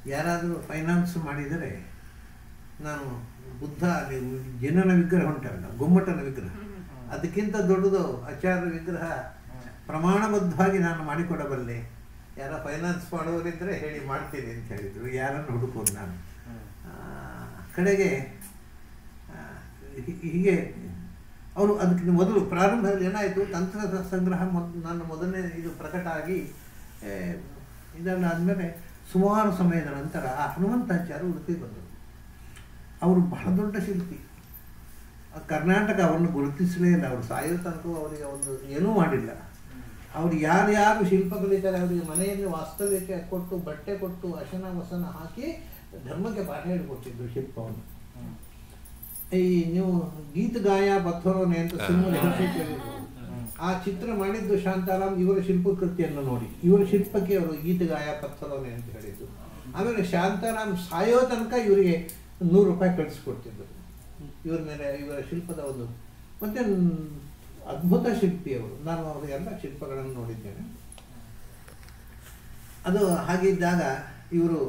ಯಾರಾದರೂ ಫೈನಾನ್ಸ್ ಮಾಡಿದರೆ ನಾನು ಬುದ್ಧ ಅಲ್ಲಿ ಜನನ ವಿಗ್ರಹ ಉಂಟಲ್ಲ ಗೊಮ್ಮಟನ ವಿಗ್ರಹ ಅದಕ್ಕಿಂತ ದೊಡ್ಡದು ಆಚಾರ್ಯ ವಿಗ್ರಹ ಪ್ರಮಾಣಬದ್ಧವಾಗಿ ನಾನು ಮಾಡಿಕೊಡಬಲ್ಲೆ ಯಾರ ಫೈನಾನ್ಸ್ ಮಾಡೋರಿದ್ದರೆ ಹೇಳಿ ಮಾಡ್ತೀನಿ ಅಂತ ಹೇಳಿದರು ಯಾರನ್ನು ಹುಡುಕೋದು ನಾನು ಆ, ಕಡೆಗೆ ಆ, ಹೀ- ಹೀಗೆ ಅವರು ಅದಕ್ಕಿಂತ ಮೊದಲು ಪ್ರಾರಂಭದಲ್ಲಿ ಏನಾಯಿತು ತಂತ್ರ ಸಂಗ್ರಹ ಮೊದ್ ನನ್ನ ಮೊದಲನೇ ಇದು ಪ್ರಕಟ ಆಗಿ ಏ, ಇದನ್ನಾದಮೇಲೆ ಸುಮಾರು ಸಮಯದ ನಂತರ ಆ ಹನುಮಂತಾಚಾರ್ಯ ಉಡುಪಿ ಬಂದರು ಅವರು ಬಹಳ ದೊಡ್ಡ ಶಿಲ್ಪಿ ಆ ಕರ್ನಾಟಕ ಅವರನ್ನು ಗುರುತಿಸಲೇ ಇಲ್ಲ ಅವರು ಸಾಯೋ ತನಕ ಅವರಿಗೆ ಒಂದು ಏನೂ ಮಾಡಿಲ್ಲ ಅವ್ರು ಯಾರ್ಯಾರು ಶಿಲ್ಪ ಕಲಿತಾರೆ ಅವರಿಗೆ ಮನೆಯಲ್ಲಿ ವಾಸ್ತವ್ಯಕ್ಕೆ ಕೊಟ್ಟು ಬಟ್ಟೆ ಕೊಟ್ಟು ಅಶನ ವಸನ ಹಾಕಿ ಧರ್ಮಕ್ಕೆ ಪಾಠ ಹೇಳಿಕೊಟ್ಟಿದ್ರು ಶಿಲ್ಪವನ್ನು ಈ ನೀವು ಗೀತ ಗಾಯ ಪಥರೋನೆ ಅಂತ ಸಿನಿಮಾ ಕೇಳಿದ್ರು ಆ ಚಿತ್ರ ಮಾಡಿದ್ದು ಶಾಂತಾರಾಮ್ ಇವರ ಶಿಲ್ಪಕೃತಿಯನ್ನು ನೋಡಿ ಇವರ ಶಿಲ್ಪಕ್ಕೆ ಅವರು ಗೀತ ಗಾಯ ಪಥರೋನೆ ಅಂತ ಹೇಳಿದ್ದು ಆಮೇಲೆ ಶಾಂತಾರಾಮ್ ಸಾಯೋ ತನಕ ಇವರಿಗೆ ನೂರು ರೂಪಾಯಿ ಕಳಿಸ್ಕೊಡ್ತಿದ್ರು ಇವರ ಮೇಲೆ ಇವರ ಶಿಲ್ಪದ ಒಂದು ಮತ್ತೆ ಅದ್ಭುತ ಶಿಲ್ಪಿ ಅವರು ನಾನು ಅವರ ಎಲ್ಲ ಶಿಲ್ಪಗಳನ್ನು ನೋಡಿದ್ದೇನೆ ಅದು ಹಾಗಿದ್ದಾಗ ಇವರು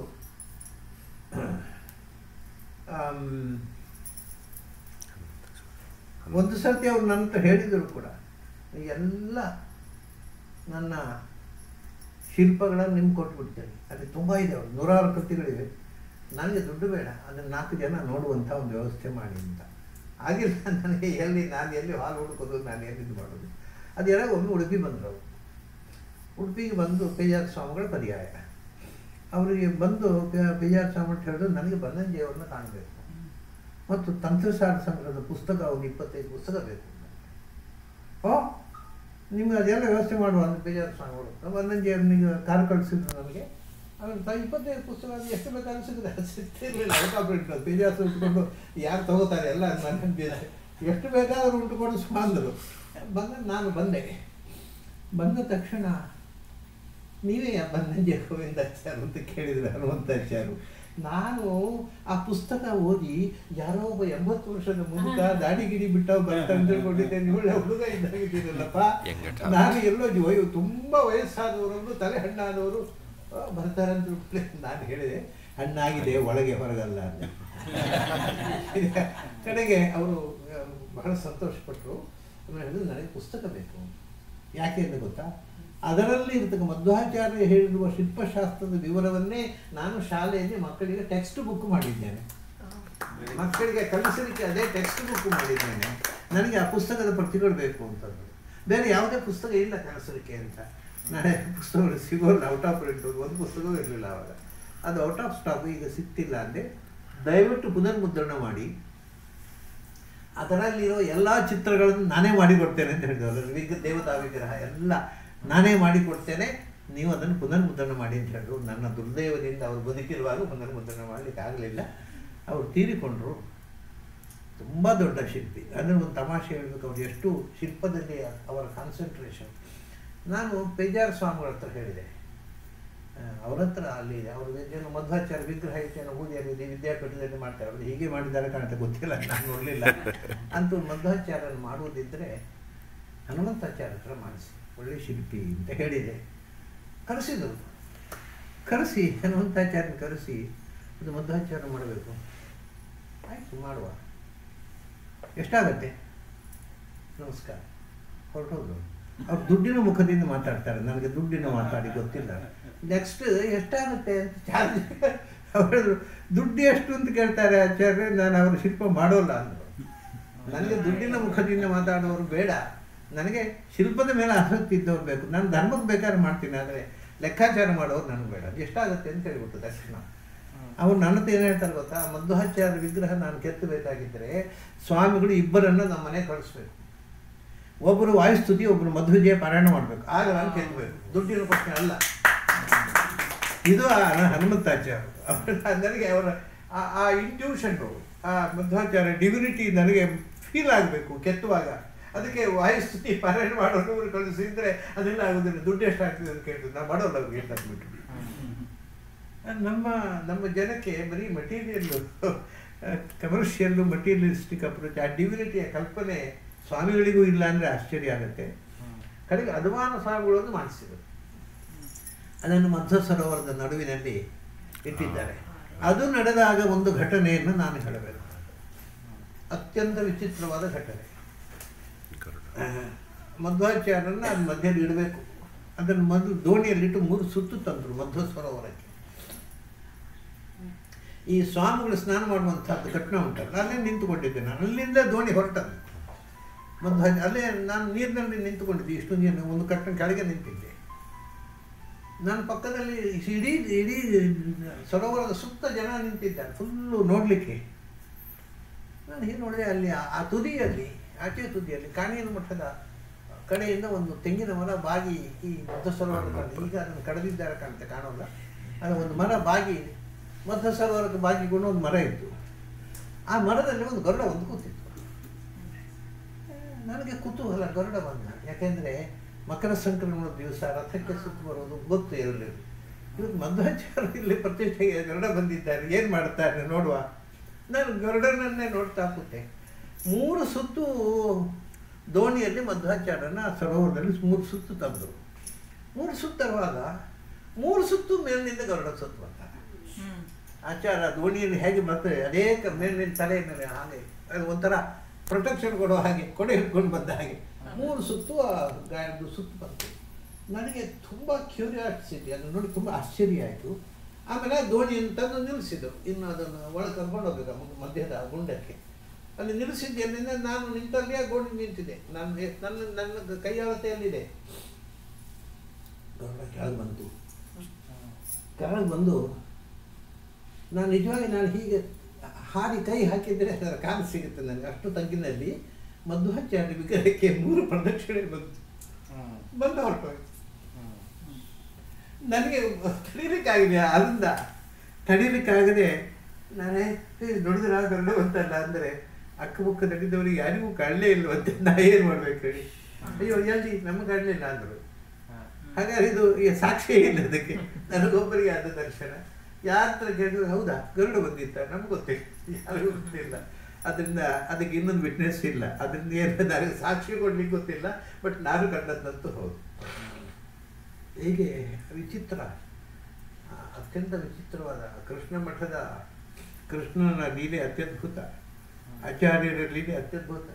ಒಂದು ಸರ್ತಿ ಅವ್ರು ನನ್ನ ಹತ್ರ ಹೇಳಿದರು ಕೂಡ ಎಲ್ಲ ನನ್ನ ಶಿಲ್ಪಗಳನ್ನು ನಿಮ್ಗೆ ಕೊಟ್ಬಿಡ್ತೇನೆ ಅಲ್ಲಿ ತುಂಬ ಇದೆ ಅವರು ನೂರಾರು ಕೃತಿಗಳಿವೆ ನನಗೆ ದುಡ್ಡು ಬೇಡ ಅದನ್ನು ನಾಲ್ಕು ಜನ ನೋಡುವಂಥ ಒಂದು ವ್ಯವಸ್ಥೆ ಮಾಡಿ ಅಂತ ಆಗಿಲ್ಲ ನನಗೆ ಎಲ್ಲಿ ನಾನು ಎಲ್ಲಿ ಹಾಲು ಹುಡುಕೋದು ನಾನು ಎಲ್ಲಿದ್ದು ಮಾಡೋದು ಅದೆಲ್ಲ ಒಮ್ಮೆ ಉಡುಪಿ ಬಂದರು ಅವರು ಉಡುಪಿಗೆ ಬಂದು ಪೇಜಾರ ಸ್ವಾಮಿಗಳ ಪರ್ಯಾಯ ಅವರಿಗೆ ಬಂದು ಪೇಜಾರ ಸ್ವಾಮಿ ಅಂತ ಹೇಳಿದ್ರು ನನಗೆ ಬನ್ನಂಜಿಯವ್ರನ್ನ ಕಾಣಬೇಕು ಮತ್ತು ತಂತ್ರಸಾರ ಸಂಗ್ರಹದ ಪುಸ್ತಕ ಒಂದು ಇಪ್ಪತ್ತೈದು ಪುಸ್ತಕ ಬೇಕು ಓ ನಿಮ್ಗೆ ಅದೆಲ್ಲ ವ್ಯವಸ್ಥೆ ಮಾಡುವ ಅಂತ ಬೇಜಾರು ಸ್ವಾಮಿಗಳು ಬನ್ನಂಜಿಯವ್ರನಿಗೆ ಕಾರ್ ಕಳಿಸಿದ್ರು ನನಗೆ ಆಮೇಲೆ ತ ಇಪ್ಪತ್ತೈದು ಪುಸ್ತಕ ಅದು ಎಷ್ಟು ಬೇಕಾದ್ರೂ ಸಿಗುತ್ತೆ ಅದು ಸಿಗ್ತಿರ್ಲಿಲ್ಲ ಅವಕಾಶ ಬೇಜಾರು ಇಟ್ಕೊಂಡು ಯಾರು ತಗೋತಾರೆ ಎಲ್ಲ ನನ್ನ ಬೇರೆ ಎಷ್ಟು ಬೇಕಾದರೂ ಉಂಟುಕೊಂಡು ಸ್ವಾಂದರು ಬಂದ ನಾನು ಬಂದೆ ಬಂದ ತಕ್ಷಣ ನೀವೇ ಬನ್ನಂಜೆ ಗೋವಿಂದಾಚಾರ್ಯ ಅಂತ ಕೇಳಿದ್ರು ಹನುಮಂತಾಚಾರ್ಯರು ನಾನು ಆ ಪುಸ್ತಕ ಓದಿ ಯಾರೋ ಒಬ್ಬ ಎಂಬತ್ತು ವರ್ಷದ ಮುದುಕ ದಾಡಿ ಗಿಡಿ ಬಿಟ್ಟ ಬರ್ತಾನೆ ತಿಳ್ಕೊಂಡಿದ್ದೆ ನೀವು ಒಳ್ಳೆ ಹುಡುಗ ಇದ್ದಾಗಿದ್ದೀರಲ್ಲಪ್ಪ ನಾನು ಎಲ್ಲೋ ಜಿ- ವಯೋ ತುಂಬ ವಯಸ್ಸಾದವರನ್ನು ತಲೆ ಹಣ್ಣಾದವರು ಆ, ಬರ್ತಾರೆ ಅಂತ ತಿಳ್ಕೊಂಡು ನಾನು ಹೇಳಿದೆ ಹಣ್ಣಾಗಿದೆ ಒಳಗೆ ಹೊರಗಲ್ಲ ಅಂತ ಕಡೆಗೆ ಅವರು ಆ, ಬಹಳ ಸಂತೋಷಪಟ್ಟರು ಆಮೇಲೆ ಹೇಳಿದ್ರು ನನಗೆ ಪುಸ್ತಕ ಬೇಕು ಯಾಕೆ ಅಂತ ಗೊತ್ತಾ ಅದರಲ್ಲಿ ಇರ್ತಕ್ಕ ಮಧ್ವಾಚಾರ್ಯ ಹೇಳಿರುವ ಶಿಲ್ಪಶಾಸ್ತ್ರದ ವಿವರವನ್ನೇ ನಾನು ಶಾಲೆಯಲ್ಲಿ ಮಕ್ಕಳಿಗೆ ಟೆಕ್ಸ್ಟ್ ಬುಕ್ ಮಾಡಿದ್ದೇನೆ ಮಕ್ಕಳಿಗೆ ಕಲಿಸಲಿಕ್ಕೆ ಅದೇ ಟೆಕ್ಸ್ಟ್ ಬುಕ್ ಮಾಡಿದ್ದೇನೆ ನನಗೆ ಆ ಪುಸ್ತಕದ ಪ್ರತಿಗಳು ಬೇಕು ಅಂತಂದ್ರು ಬೇರೆ ಯಾವುದೇ ಪುಸ್ತಕ ಇಲ್ಲ ಕಲಿಸಲಿಕ್ಕೆ ಅಂತ ನಾಳೆ ಪುಸ್ತಕಗಳು ಸಿಗೋಲ್ಲ ಔಟ್ ಆಫ್ ಪ್ರಿಂಟ್ ಒಂದು ಪುಸ್ತಕವೂ ಇರಲಿಲ್ಲ ಆವಾಗ ಅದು ಔಟ್ ಆಫ್ ಸ್ಟಾಕ್ ಈಗ ಸಿಗ್ತಿಲ್ಲ ಅಂದರೆ ದಯವಿಟ್ಟು ಪುನರ್ಮುದ್ರಣ ಮಾಡಿ ಅದರಲ್ಲಿರೋ ಎಲ್ಲ ಚಿತ್ರಗಳನ್ನು ನಾನೇ ಮಾಡಿಕೊಡ್ತೇನೆ ಅಂತ ಹೇಳಿದ್ರು ವಿಗ್ ದೇವತಾ ವಿಗ್ರಹ ಎಲ್ಲ ನಾನೇ ಮಾಡಿಕೊಡ್ತೇನೆ ನೀವು ಅದನ್ನು ಪುನರ್ಮುದ್ರಣ ಮಾಡಿ ಅಂತ ಹೇಳಿದ್ರು ನನ್ನ ದುರ್ದೈವದಿಂದ ಅವರು ಬದುಕಿರುವಾಗ ಪುನರ್ಮುದ್ರಣ ಮಾಡಲಿಕ್ಕೆ ಆಗಲಿಲ್ಲ ಅವರು ತೀರಿಕೊಂಡ್ರು ತುಂಬ ದೊಡ್ಡ ಶಿಲ್ಪಿ ಅಂದರೆ ಒಂದು ತಮಾಷೆ ಹೇಳಬೇಕು ಅವ್ರು ಎಷ್ಟು ಶಿಲ್ಪದಲ್ಲಿ ಅವರ ಕಾನ್ಸಂಟ್ರೇಷನ್ ನಾನು ಪೇಜಾರ ಸ್ವಾಮಿಗಳ ಹತ್ರ ಹೇಳಿದೆ ಆ, ಅವ್ರ ಹತ್ರ ಅಲ್ಲಿ ಅವ್ರ ಏನೋ ಮಧ್ವಾಚಾರ್ಯ ವಿಗ್ರಹ ಐತೇನೋ ಊದಿಯಲ್ಲಿ ವಿದ್ಯಾಪೀಠದಲ್ಲಿ ಮಾಡ್ತಾರೆ ಅವ್ರು ಹೀಗೆ ಮಾಡಿದ್ದಾರೆ ಕಾಣುತ್ತೆ ಗೊತ್ತಿಲ್ಲ ನಾನು ನೋಡಲಿಲ್ಲ ಅಂತೂ ಮಧ್ವಾಚಾರ್ಯನ ಮಾಡುವುದಿದ್ದರೆ ಹನುಮಂತಾಚಾರ್ಯ ಹತ್ರ ಮಾಡಿಸಿ ಒಳ್ಳೆ ಶಿಲ್ಪಿ ಅಂತ ಹೇಳಿದೆ ಕರೆಸಿದರು ಕರೆಸಿ ಹನುಮಂತಾಚಾರ್ಯನ ಕರೆಸಿ ಅದು ಮಧ್ವಾಚಾರ್ಯ ಮಾಡಬೇಕು ಆಯಿತು ಮಾಡುವ ಎಷ್ಟಾಗತ್ತೆ ನಮಸ್ಕಾರ ಹೊರಟೋದ್ರು ಅವ್ರು ದುಡ್ಡಿನ ಮುಖದಿಂದ ಮಾತಾಡ್ತಾರೆ ನನಗೆ ದುಡ್ಡಿನ ಮಾತಾಡಿ ಗೊತ್ತಿಲ್ಲ ನೆಕ್ಸ್ಟ್ ಎಷ್ಟಾಗುತ್ತೆ ಅಂತ ಚಾರ್ಜ್ ಅವ್ರು ಹೇಳಿದ್ರು ದುಡ್ಡು ಎಷ್ಟು ಅಂತ ಕೇಳ್ತಾರೆ ಆಚಾರ್ಯ ನಾನು ಅವ್ರ ಶಿಲ್ಪ ಮಾಡೋಲ್ಲ ಅಂದರು ನನಗೆ ದುಡ್ಡಿನ ಮುಖದಿಂದ ಮಾತಾಡೋರು ಬೇಡ ನನಗೆ ಶಿಲ್ಪದ ಮೇಲೆ ಆಸಕ್ತಿ ಇದ್ದವ್ರು ಬೇಕು ನಾನು ಧರ್ಮಕ್ಕೆ ಬೇಕಾದ್ರೆ ಮಾಡ್ತೀನಿ ಆದರೆ ಲೆಕ್ಕಾಚಾರ ಮಾಡೋರು ನನಗೆ ಬೇಡ ಅದು ಎಷ್ಟಾಗುತ್ತೆ ಅಂತ ಹೇಳ್ಬಿಟ್ಟು ತಕ್ಷಣ ಅವ್ರು ನನ್ನ ಹತ್ರ ಏನು ಹೇಳ್ತಾರೆ ಗೊತ್ತಾ ಮಧ್ವಾಚಾರ್ಯ ವಿಗ್ರಹ ನಾನು ಕೆತ್ತಬೇಕಾಗಿದ್ದರೆ ಸ್ವಾಮಿಗಳು ಇಬ್ಬರನ್ನು ನಮ್ಮ ಮನೆ ಕಳಿಸ್ಬೇಕು ಒಬ್ಬರು ವಾಯುಸ್ತುತಿ ಒಬ್ಬರು ಮಧ್ವಜಯ ಪಾರಾಯಣ ಮಾಡಬೇಕು ಆಗ ನಾನು ಕೆತ್ತಬೇಕು ದುಡ್ಡಿನ ಪ್ರಶ್ನೆ ಅಲ್ಲ ಇದು ಆ ಹನುಮಂತಾಚಾರ್ಯ ಅವರ ನನಗೆ ಅವರ ಆ- ಆ ಇಂಟ್ಯೂಷನ್ನು ಆ ಮಧ್ವಾಚಾರ್ಯ ಡಿವಿನಿಟಿ ನನಗೆ ಫೀಲ್ ಆಗಬೇಕು ಕೆತ್ತುವಾಗ ಅದಕ್ಕೆ ವಾಯುಸ್ತುತಿ ಪಾರಾಯಣ ಮಾಡೋರು ಕಳಿಸಿದ್ರೆ ಅದೆಲ್ಲ ಆಗೋದಿಲ್ಲ ದುಡ್ಡು ಎಷ್ಟಾಗ್ತದೆ ಅಂತ ಕೇಳ್ತಾರೆ ನಾವು ಮಾಡೋಲ್ಲ ಅವ್ರಿಗೆ ಎಷ್ಟಾಗ್ಬಿಟ್ಟು ನಮ್ಮ ನಮ್ಮ ಜನಕ್ಕೆ ಬರೀ ಮಟೀರಿಯಲ್ಲು ಕಮರ್ಷಿಯಲ್ಲು ಮಟೀರಿಯಲಿಸ್ಟಿಕ್ ಅಪ್ರೋಚ್ ಆ ಡಿವಿನಿಟಿಯ ಕಲ್ಪನೆ ಸ್ವಾಮಿಗಳಿಗೂ ಇಲ್ಲ ಅಂದರೆ ಆಶ್ಚರ್ಯ ಆಗುತ್ತೆ ಕಡೆಗೆ ಅನುಮಾನ ಸ್ವಾಮಿಗಳನ್ನು ಮಾಡಿಸಿದರು ಅದನ್ನು ಮಧ್ವ ಸರೋವರದ ನಡುವಿನಲ್ಲಿ ಇಟ್ಟಿದ್ದಾರೆ ಅದು ನಡೆದಾಗ ಒಂದು ಘಟನೆಯನ್ನು ನಾನು ಹೇಳಬೇಕು ಅತ್ಯಂತ ವಿಚಿತ್ರವಾದ ಘಟನೆ ಆ, ಮಧ್ವಾಚಾರ್ಯರನ್ನ ಅದು ಮಧ್ಯದಲ್ಲಿ ಇಡಬೇಕು ಅದನ್ನು ಮೊದಲು ದೋಣಿಯಲ್ಲಿಟ್ಟು ಮೂರು ಸುತ್ತು ತಂದರು ಮಧ್ವ ಸರೋವರಕ್ಕೆ ಈ ಸ್ವಾಮಿಗಳು ಸ್ನಾನ ಮಾಡುವಂಥದ್ದು ಘಟನೆ ಉಂಟಲ್ಲ ಅಲ್ಲೇ ನಿಂತುಕೊಂಡಿದ್ದೆ ನಾನು ಅಲ್ಲಿಂದ ದೋಣಿ ಹೊರಟದ್ದು ಮಧ್ವ ಅಲ್ಲೇ ನಾನು ನೀರಿನಲ್ಲಿ ನಿಂತುಕೊಂಡಿದ್ದೆ ಇಷ್ಟು ನೀರಿನ ಒಂದು ಕಟ್ಟನ ಕೆಳಗೆ ನಿಂತಿದ್ದೆ ನನ್ನ ಪಕ್ಕದಲ್ಲಿ ಇಡೀ ಇಡೀ ಸರೋವರದ ಸುತ್ತ ಜನ ನಿಂತಿದ್ದಾರೆ ಫುಲ್ಲು ನೋಡಲಿಕ್ಕೆ ನಾನು ಹೀಗೆ ನೋಡಿದೆ ಅಲ್ಲಿ ಆ- ಆ ತುದಿಯಲ್ಲಿ ಆಚೆ ತುದಿಯಲ್ಲಿ ಕಾಣಿನ ಮಠದ ಕಡೆಯಿಂದ ಒಂದು ತೆಂಗಿನ ಮರ ಬಾಗಿ ಈ ಮಧ್ವ ಸರೋವರ ಈಗ ಅದನ್ನು ಕಡಿದಿದ್ದಾರೆ ಕಾಣುತ್ತೆ ಕಾಣೋಲ್ಲ ಅದು ಒಂದು ಮರ ಬಾಗಿ ಮಧ್ವ ಸರೋವರಕ್ಕೆ ಬಾಗಿಕೊಂಡು ಒಂದು ಮರ ಇತ್ತು ಆ ಮರದಲ್ಲಿ ಒಂದು ಗರುಡ ಒಂದು ಕೂತಿತ್ತು ನನಗೆ ಕುತೂಹಲ ಗರುಡ ಬಂದ ಯಾಕೆಂದರೆ ಮಕರ ಸಂಕ್ರಮಣದ ದಿವಸ ರಥಕ್ಕೆ ಸುತ್ತು ಬರೋದು ಗೊತ್ತು ಇರಲಿಲ್ಲ ಇವತ್ತು ಮಧ್ವಾಚಾರ್ಯ ಇಲ್ಲಿ ಪ್ರತಿಷ್ಠೆಗೆ ಗರುಡ ಬಂದಿದ್ದಾರೆ ಏನು ಮಾಡ್ತಾರೆ ನೋಡುವ ನಾನು ಗರುಡನನ್ನೇ ನೋಡ್ತಾ ಕೂತೆ ಮೂರು ಸುತ್ತು ದೋಣಿಯಲ್ಲಿ ಮಧ್ವಾಚಾರ್ಯನ ಆ ಸರೋವರದಲ್ಲಿ ಮೂರು ಸುತ್ತು ತಂದರು ಮೂರು ಸುತ್ತು ತರುವಾಗ ಮೂರು ಸುತ್ತು ಮೇಲಿನಿಂದ ಗರುಡ ಸುತ್ತು ಬರ್ತಾರೆ ಆಚಾರ ದೋಣಿಯಲ್ಲಿ ಹೇಗೆ ಬರ್ತದೆ ಅದೇ ಕ- ಮೇಲಿನ ತಲೆ ಮೇಲೆ ಹಾಗೆ ಅದು ಒಂಥರ ಪ್ರೊಟೆಕ್ಷನ್ ಕೊಡೋ ಹಾಗೆ ಕೊಡೆ ಹಿಡ್ಕೊಂಡು ಬಂದ ಹಾಗೆ ಮೂರು ಸುತ್ತು ಆ ಗಾಯದ ಸುತ್ತು ಬಂತು ನನಗೆ ತುಂಬ ಕ್ಯೂರಿಯಾಸಿಟಿ ಅದನ್ನು ನೋಡಿ ತುಂಬ ಆಶ್ಚರ್ಯ ಆಯಿತು ಆಮೇಲೆ ಆ ದೋಣಿಯನ್ನು ತಂದು ನಿಲ್ಲಿಸಿದರು ಇನ್ನು ಅದನ್ನು ಒಳಗೆ ಕರ್ಕೊಂಡು ಹೋಗಬೇಕು ಆ ಮಧ್ಯದ ಗುಂಡಕ್ಕೆ ಅಲ್ಲಿ ನಿಲ್ಲಿಸಿದ್ದೆಲ್ಲಿಂದ ನಾನು ನಿಂತಲ್ಲಿ ಆ ಗೋಣಿ ನಿಂತಿದೆ ನಾನು ನನ್ನ ನನ್ನ ಕೈ ಅಳತೆಯಲ್ಲಿದೆ ಗರುಡ ಕೆಳಗೆ ಬಂತು ಕೆಳಗೆ ಬಂದು ನಾನು ನಿಜವಾಗಿ ನಾನು ಹೀಗೆ ಹಾರಿ ಕೈ ಹಾಕಿದರೆ ಅದರ ಕಾಲು ಸಿಗುತ್ತೆ ನನಗೆ ಅಷ್ಟು ತಗ್ಗಿನಲ್ಲಿ ಮಧ್ವಾಚಾರ್ಯ ವಿಗ್ರಹಕ್ಕೆ ಮೂರು ಪ್ರದಕ್ಷಿಣೆ ಬಂತು ಬಂದು ಹೊರಟೋಯ್ತು ನನಗೆ ತಡೀಲಿಕ್ಕಾಗಿದೆ ಅಲ್ಲಿಂದ ತಡೀಲಿಕ್ಕಾಗದೆ ನಾನೇ ನೋಡಿದ್ರೆ ಗರುಡ ಅಂತಲ್ಲ ಅಂದರೆ ಅಕ್ಕಪಕ್ಕ ನಡಿದವರಿಗೆ ಯಾರಿಗೂ ಕಾಣಲೇ ಇಲ್ವಂತೆ ನಾ ಏನು ಮಾಡ್ಬೇಕು ಹೇಳಿ ಅಯ್ಯೋ ಎಲ್ಲಿ ನಮಗೆ ಕಾಣಲಿಲ್ಲ ಅಂದರು ಹಾಗಾದ್ರೆ ಇದು ಈ ಸಾಕ್ಷಿಯೇ ಇಲ್ಲ ಅದಕ್ಕೆ ನನಗೊಬ್ಬರಿಗೆ ಆದ ದರ್ಶನ ಯಾರ ಹತ್ರ ಕೇಳಿದ್ರು ಹೌದಾ ಗರುಡ ಬಂದಿತ್ತ ನಮ್ಗೆ ಗೊತ್ತಿಲ್ಲ ಯಾರಿಗೂ ಗೊತ್ತಿಲ್ಲ ಅದರಿಂದ ಅದಕ್ಕೆ ಇನ್ನೊಂದು ವಿಟ್ನೆಸ್ ಇಲ್ಲ ಅದರಿಂದ ಏನು ನನಗೆ ಸಾಕ್ಷಿ ಕೊಡ್ಲಿಕ್ಕೆ ಗೊತ್ತಿಲ್ಲ ಬಟ್ ನಾನು ಕಂಡದ್ದಂತೂ ಹೌದು ಹೀಗೆ ವಿಚಿತ್ರ ಆ, ಅತ್ಯಂತ ವಿಚಿತ್ರವಾದ ಕೃಷ್ಣ ಮಠದ ಕೃಷ್ಣನ ಲೀಲೆ ಅತ್ಯದ್ಭುತ ಆಚಾರ್ಯರ ಲೀಲೆ ಅತ್ಯದ್ಭುತ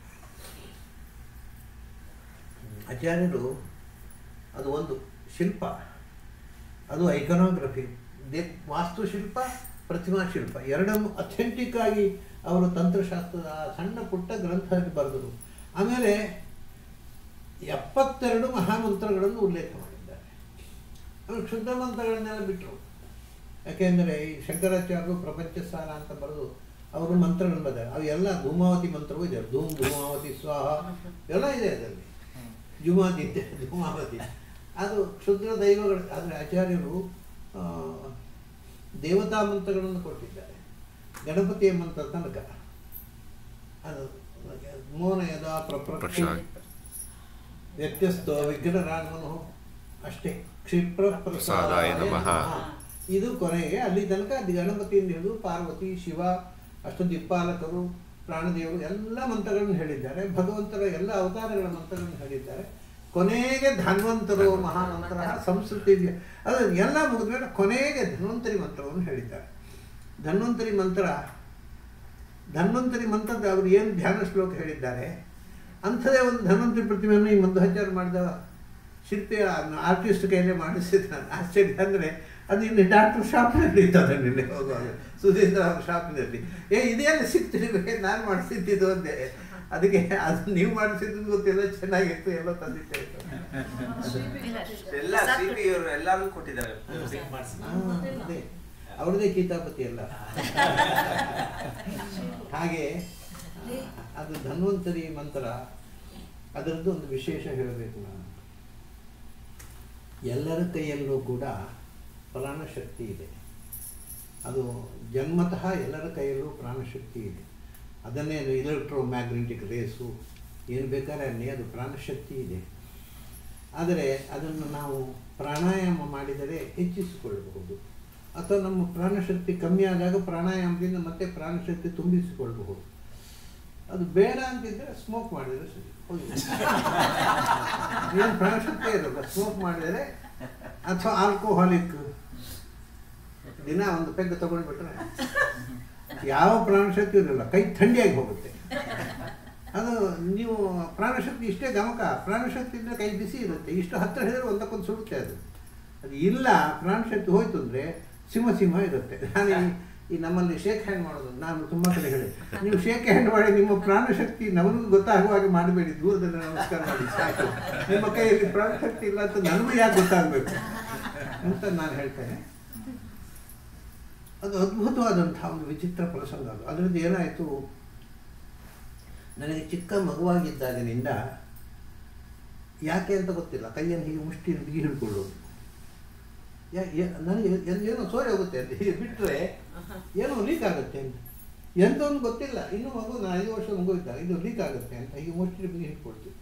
ಆಚಾರ್ಯರು ಅದು ಒಂದು ಶಿಲ್ಪ ಅದು ಐಕನೋಗ್ರಫಿ ದೇ ವಾಸ್ತುಶಿಲ್ಪ ಪ್ರತಿಮಾ ಶಿಲ್ಪ ಎರಡನ್ನು ಅಥೆಂಟಿಕ್ ಆಗಿ ಅವರು ತಂತ್ರಶಾಸ್ತ್ರದ ಆ ಸಣ್ಣ ಪುಟ್ಟ ಗ್ರಂಥದಲ್ಲಿ ಬರೆದರು ಆಮೇಲೆ ಎಪ್ಪತ್ತೆರಡು ಮಹಾಮಂತ್ರಗಳನ್ನು ಉಲ್ಲೇಖ ಮಾಡಿದ್ದಾರೆ ಆಮೇಲೆ ಶುದ್ಧ ಮಂತ್ರಗಳನ್ನೆಲ್ಲ ಬಿಟ್ಟರು ಯಾಕೆಂದರೆ ಈ ಶಂಕರಾಚಾರ್ಯರು ಪ್ರಪಂಚ ಸಾರ ಅಂತ ಬರೆದು ಅವರು ಮಂತ್ರಗಳನ್ನು ಬದ್ದಾರೆ ಅವು ಎಲ್ಲ ಧೂಮಾವತಿ ಮಂತ್ರವೂ ಇದೆ ಧೂಮ್ ಧೂಮಾವತಿ ಸ್ವಾಹ ಎಲ್ಲ ಇದೆ ಅದರಲ್ಲಿ ಜುಮಾದಿತ್ಯ ಧೂಮಾವತಿ ಅದು ಕ್ಷುದ್ರ ದೈವಗಳು ಆದರೆ ಆಚಾರ್ಯರು ಆ, ದೇವತಾ ಮಂತ್ರಗಳನ್ನು ಕೊಟ್ಟಿದ್ದಾರೆ ಗಣಪತಿಯ ಮಂತ್ರ ತನಕ ಅದು ಮೋನ ಯದಾ ಪ್ರಪ್ರಕ್ಷ ಪ್ರಕ್ಷಾಳ. ವ್ಯತ್ಯಸ್ತ ವಿಘ್ನರಾಗಮನು ಅಷ್ಟೇ ಕ್ಷಿಪ್ರ ಪ್ರಸಾದಾಯ ನಮಃ. ಇದು ಕೊನೆಗೆ ಅಲ್ಲಿ ತನಕ ಅದು ಗಣಪತಿಯಿಂದ ಹಿಡಿದು ಪಾರ್ವತಿ ಶಿವ ಅಷ್ಟು ದಿಕ್ಪಾಲಕರು ಪ್ರಾಣದೇವರು ಎಲ್ಲ ಮಂತ್ರಗಳನ್ನು ಹೇಳಿದ್ದಾರೆ ಭಗವಂತರ ಎಲ್ಲ ಅವತಾರಗಳ ಮಂತ್ರಗಳನ್ನು ಹೇಳಿದ್ದಾರೆ ಕೊನೆಗೆ ಧನ್ವಂತರು ಮಹಾಮಂತ್ರ ಸಂಸ್ಕೃತಿ ಅದು ಎಲ್ಲ ಮುಗಿದ್ಮೇಲೆ ಕೊನೆಗೆ ಧನ್ವಂತರಿ ಮಂತ್ರವನ್ನು ಹೇಳಿದ್ದಾರೆ ಧನ್ವಂತರಿ ಮಂತ್ರ ಧನ್ವಂತರಿ ಮಂತ್ರದ ಅವರು ಏನು ಧ್ಯಾನ ಶ್ಲೋಕ ಹೇಳಿದ್ದಾರೆ ಅಂಥದೇ ಒಂದು ಧನ್ವಂತರಿ ಪ್ರತಿಮೆಯನ್ನು ಈ ಮಧ್ವಾಚಾರ್ಯ ಮಾಡಿದ ಶಿಲ್ಪಿ ಆರ್ಟಿಸ್ಟ್ ಕೈಯಲ್ಲೇ ಮಾಡಿಸಿದ ನಾನು ಆಶ್ಚರ್ಯ ಅಂದರೆ ಅದು ಇಲ್ಲಿ ಡಾಕ್ಟರ್ ಶಾಪ್ನಲ್ಲಿ ಇತ್ತು ಅದನ್ನಿಲ್ಲಿ ಹೋಗುವಾಗ ಸುಧೀಂದ್ರ ಅವ್ರ ಶಾಪ್ನಲ್ಲಿ ಏ ಇದೆಲ್ಲ ಸಿಗ್ತಿರ್ಬೇಕು ನಾನು ಮಾಡಿಸಿದ್ದು ಅಂದೆ ಅದಕ್ಕೆ ಅದು ನೀವು ಮಾಡಿಸಿದ್ದು ಗೊತ್ತಿಲ್ಲ ಚೆನ್ನಾಗಿತ್ತು ಎಲ್ಲ ತಂದಿಟ್ಟೆ ಎಲ್ಲ ಸಿಪಿ ಇವರು ಎಲ್ಲಾರು ಕೊಟ್ಟಿದ್ದಾರೆ ಮ್ಯೂಸಿಕ್ ಮಾಡಿಸಿ ಅದೇ ಅವ್ರದ್ದೇ ಕಿತಾಪತಿ ಎಲ್ಲ ಹಾಗೆ ಅದು ಧನ್ವಂತರಿ ಮಂತ್ರ ಅದರದ್ದು ಒಂದು ವಿಶೇಷ ಹೇಳಬೇಕು ನಾನು ಎಲ್ಲರ ಕೈಯಲ್ಲೂ ಕೂಡ ಪ್ರಾಣಶಕ್ತಿ ಇದೆ ಅದು ಜನ್ಮತಃ ಎಲ್ಲರ ಕೈಯಲ್ಲೂ ಪ್ರಾಣಶಕ್ತಿ ಇದೆ ಅದನ್ನೇ ಇಲೆಕ್ಟ್ರೋ ಮ್ಯಾಗ್ನೆಟಿಕ್ ರೇಸು ಏನು ಬೇಕಾದ್ರೆ ಅನ್ನಿ ಅದು ಪ್ರಾಣಶಕ್ತಿ ಇದೆ ಆದರೆ ಅದನ್ನು ನಾವು ಪ್ರಾಣಾಯಾಮ ಮಾಡಿದರೆ ಹೆಚ್ಚಿಸಿಕೊಳ್ಳಬಹುದು ಅಥವಾ ನಮ್ಮ ಪ್ರಾಣಶಕ್ತಿ ಕಮ್ಮಿ ಆದಾಗ ಪ್ರಾಣಾಯಾಮದಿಂದ ಮತ್ತೆ ಪ್ರಾಣಶಕ್ತಿ ತುಂಬಿಸಿಕೊಳ್ಳಬಹುದು ಅದು ಬೇಡ ಅಂತಿದ್ರೆ ಸ್ಮೋಕ್ ಮಾಡಿದರೆ ಸರಿ ಹೋಗಿ ಏನು ಪ್ರಾಣಶಕ್ತಿ ಇರಲ್ಲ ಸ್ಮೋಕ್ ಮಾಡಿದರೆ ಅಥವಾ ಆಲ್ಕೋಹಾಲಿಕ್ ದಿನ ಒಂದು ಪೆಗ್ ತಗೊಂಡ್ಬಿಟ್ರೆ ಯಾವ ಪ್ರಾಣಶಕ್ತಿ ಇರಲ್ಲ ಕೈ ಥಂಡಿಯಾಗಿ ಹೋಗುತ್ತೆ ಅದು ನೀವು ಪ್ರಾಣಶಕ್ತಿ ಇಷ್ಟೇ ಗಮಕ ಪ್ರಾಣಶಕ್ತಿ ಇದ್ದರೆ ಕೈ ಬಿಸಿ ಇರುತ್ತೆ ಇಷ್ಟು ಹತ್ತಿರ ಹಿಡಿದ್ರೆ ಒಂದಕ್ಕೊಂದು ಸುಡುತ್ತೆ ಅದು ಅದು ಇಲ್ಲ ಪ್ರಾಣಶಕ್ತಿ ಹೋಯ್ತು ಅಂದರೆ ಸಿಂಹ ಸಿಂಹ ಇರುತ್ತೆ ನಾನು ಈ- ಈ ನಮ್ಮಲ್ಲಿ ಶೇಕ್ ಹ್ಯಾಂಡ್ ಮಾಡೋದು ನಾನು ತುಂಬ ಕಡೆ ಹೇಳಿ ನೀವು ಶೇಕ್ ಹ್ಯಾಂಡ್ ಮಾಡಿ ನಿಮ್ಮ ಪ್ರಾಣಶಕ್ತಿ ನಮಗೂ ಗೊತ್ತಾಗುವ ಹಾಗೆ ಮಾಡಬೇಡಿ ದೂರದಲ್ಲಿ ನಮಸ್ಕಾರ ಮಾಡಿ ಸಾಕು ನಿಮ್ಮ ಕೈಯಲ್ಲಿ ಪ್ರಾಣಶಕ್ತಿ ಇಲ್ಲ ಅಂತ ನನಗೂ ಯಾಕೆ ಗೊತ್ತಾಗಬೇಕು ಅಂತ ನಾನು ಹೇಳ್ತೇನೆ ಅದು ಅದ್ಭುತವಾದಂಥ ಒಂದು ವಿಚಿತ್ರ ಪ್ರಸಂಗ ಅದು ಅದರಿಂದ ಏನಾಯಿತು ನನಗೆ ಚಿಕ್ಕ ಮಗುವಾಗಿದ್ದಾಗಿನಿಂದ ಯಾಕೆ ಅಂತ ಗೊತ್ತಿಲ್ಲ ಕೈಯನ್ನು ಹೀಗೆ ಮುಷ್ಟಿಯನ್ನು ಬಿಗಿ ಹಿಡ್ಕೊಳ್ಳೋದು ಯಾ ಯಾ- ನನಗೆ ಎಲ್- ಏನೋ ಸೋರಿ ಹೋಗುತ್ತೆ ಅಂತ ಹೀಗೆ ಬಿಟ್ಟರೆ ಏನೋ ಲೀಕ್ ಆಗುತ್ತೆ ಅಂತ ಎಂತ ಒಂದು ಗೊತ್ತಿಲ್ಲ ಇನ್ನು ಮಗು ನಾನು ಐದು ವರ್ಷ ಮಗು ಇದ್ದಾಗ ಇದು ಲೀಕ್ ಆಗುತ್ತೆ ಅಂತ ಹೀಗೆ ಮುಷ್ಟಿ ಬಿಗಿ ಹಿಡ್ಕೊಳ್ತಿದ್ದೆ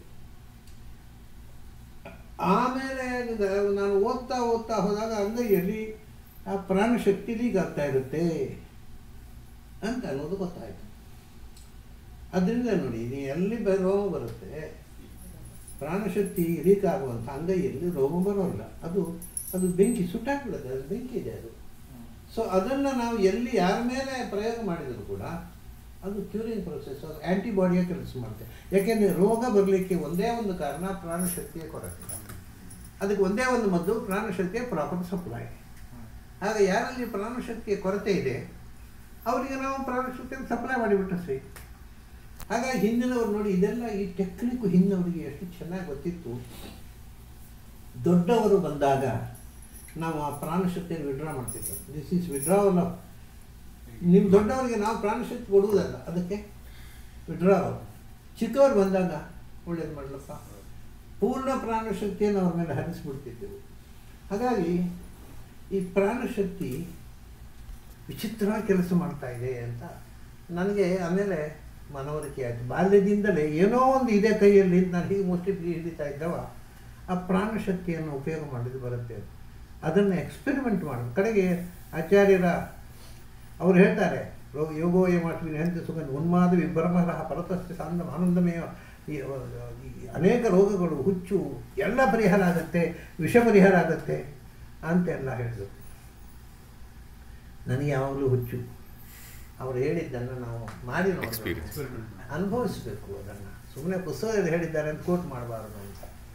ಆಮೇಲೆ ಇದು ನಾನು ಓದ್ತಾ ಓದ್ತಾ ಹೋದಾಗ ಅಂಗೈಯಲ್ಲಿ ಆ ಪ್ರಾಣಶಕ್ತಿ ಲೀಕ್ ಆಗ್ತಾ ಇರುತ್ತೆ ಅಂತ ಅನ್ನೋದು ಗೊತ್ತಾಯಿತು ಅದರಿಂದ ನೋಡಿ ನೀವು ಎಲ್ಲಿ ಬ ರೋಗ ಬರುತ್ತೆ ಪ್ರಾಣಶಕ್ತಿ ಲೀಕ್ ಆಗುವಂಥ ಅಂಗೈಯಲ್ಲಿ ರೋಗ ಬರೋಲ್ಲ ಅದು ಅದು ಬೆಂಕಿ ಸುಟ್ಟಾಕ್ಬಿಡುತ್ತೆ ಅದು ಬೆಂಕಿ ಇದೆ ಅದು ಸೊ ಅದನ್ನು ನಾವು ಎಲ್ಲಿ ಯಾರ ಮೇಲೆ ಪ್ರಯೋಗ ಮಾಡಿದರೂ ಕೂಡ ಅದು ಕ್ಯೂರಿಂಗ್ ಪ್ರೊಸೆಸ್ ಅದು ಆ್ಯಂಟಿಬಾಡಿಯ ಕೆಲಸ ಮಾಡುತ್ತೆ ಯಾಕೆಂದರೆ ರೋಗ ಬರಲಿಕ್ಕೆ ಒಂದೇ ಒಂದು ಕಾರಣ ಪ್ರಾಣಶಕ್ತಿಯ ಕೊರತೆ ಅದಕ್ಕೆ ಒಂದೇ ಒಂದು ಮದ್ದು ಪ್ರಾಣಶಕ್ತಿಯ ಪ್ರಾಪರ್ ಸಪ್ಲೈ ಆಗ ಯಾರಲ್ಲಿ ಪ್ರಾಣಶಕ್ತಿಯ ಕೊರತೆ ಇದೆ ಅವರಿಗೆ ನಾವು ಪ್ರಾಣಶಕ್ತಿಯನ್ನು ಸಪ್ಲೈ ಮಾಡಿಬಿಟ್ರೆ ಸರಿ ಹಾಗಾಗಿ ಹಿಂದಿನವ್ರು ನೋಡಿ ಇದೆಲ್ಲ ಈ ಟೆಕ್ನಿಕ್ ಹಿಂದಿನವರಿಗೆ ಎಷ್ಟು ಚೆನ್ನಾಗಿ ಗೊತ್ತಿತ್ತು ದೊಡ್ಡವರು ಬಂದಾಗ ನಾವು ಆ ಪ್ರಾಣಶಕ್ತಿಯನ್ನು ವಿಡ್ರಾ ಮಾಡ್ತಿದ್ದೇವೆ ದಿಸ್ ಈಸ್ ವಿಡ್ರಾವಲ್ ಆಫ್ ನಿಮ್ಮ ದೊಡ್ಡವರಿಗೆ ನಾವು ಪ್ರಾಣಶಕ್ತಿ ಕೊಡುವುದಲ್ಲ ಅದಕ್ಕೆ ವಿಡ್ರಾವಲ್ ಚಿಕ್ಕವರು ಬಂದಾಗ ಒಳ್ಳೇದು ಮಾಡಲಪ್ಪ ಪೂರ್ಣ ಪ್ರಾಣಶಕ್ತಿಯನ್ನು ಅವ್ರ ಮೇಲೆ ಹರಿಸ್ಬಿಡ್ತಿದ್ದೆವು ಹಾಗಾಗಿ ಈ ಪ್ರಾಣಶಕ್ತಿ ವಿಚಿತ್ರವಾಗಿ ಕೆಲಸ ಮಾಡ್ತಾ ಇದೆ ಅಂತ ನನಗೆ ಆಮೇಲೆ ಮನವರಿಕೆ ಆಯಿತು ಬಾಲ್ಯದಿಂದಲೇ ಏನೋ ಒಂದು ಇದೆ ಕೈಯಲ್ಲಿ ನಾನು ಹೀಗೆ ಮುಷ್ಟಿ ಹಿಡಿತಾ ಇದ್ದವ ಆ ಪ್ರಾಣಶಕ್ತಿಯನ್ನು ಉಪಯೋಗ ಮಾಡಿದ್ದು ಬರುತ್ತೆ ಅದು ಅದನ್ನು ಎಕ್ಸ್ಪೆರಿಮೆಂಟ್ ಮಾಡೋದು ಕಡೆಗೆ ಆಚಾರ್ಯರ ಅವರು ಹೇಳ್ತಾರೆ ರೋ- ಯೋಗೋಯ ಮಾಟುವಿನ ಹೆಂತ ಸುಗಂಧ ಉನ್ಮಾದ ವಿಭ್ರಮರ ಪರತಸ್ಥ ಸಾಂದ ಆನಂದಮಯ ಈ ಈ ಅನೇಕ ರೋಗಗಳು ಹುಚ್ಚು ಎಲ್ಲ ಪರಿಹಾರ ಆಗುತ್ತೆ ವಿಷ ಪರಿಹಾರ ಆಗುತ್ತೆ ಅಂತೆಲ್ಲ ಹೇಳಿದರು ನನಗೆ ಯಾವಾಗಲೂ ಹುಚ್ಚು ಅವರು ಹೇಳಿದ್ದನ್ನು ನಾವು ಮಾಡಿ ನೋಡಬೇಕು ಅನುಭವಿಸ್ಬೇಕು ಅದನ್ನು ಸುಮ್ಮನೆ ಪುಸ್ತಕದಲ್ಲಿ ಹೇಳಿದ್ದಾರೆ ಅಂತ ಕೋಟ್ ಮಾಡಬಾರದು ಅಂತ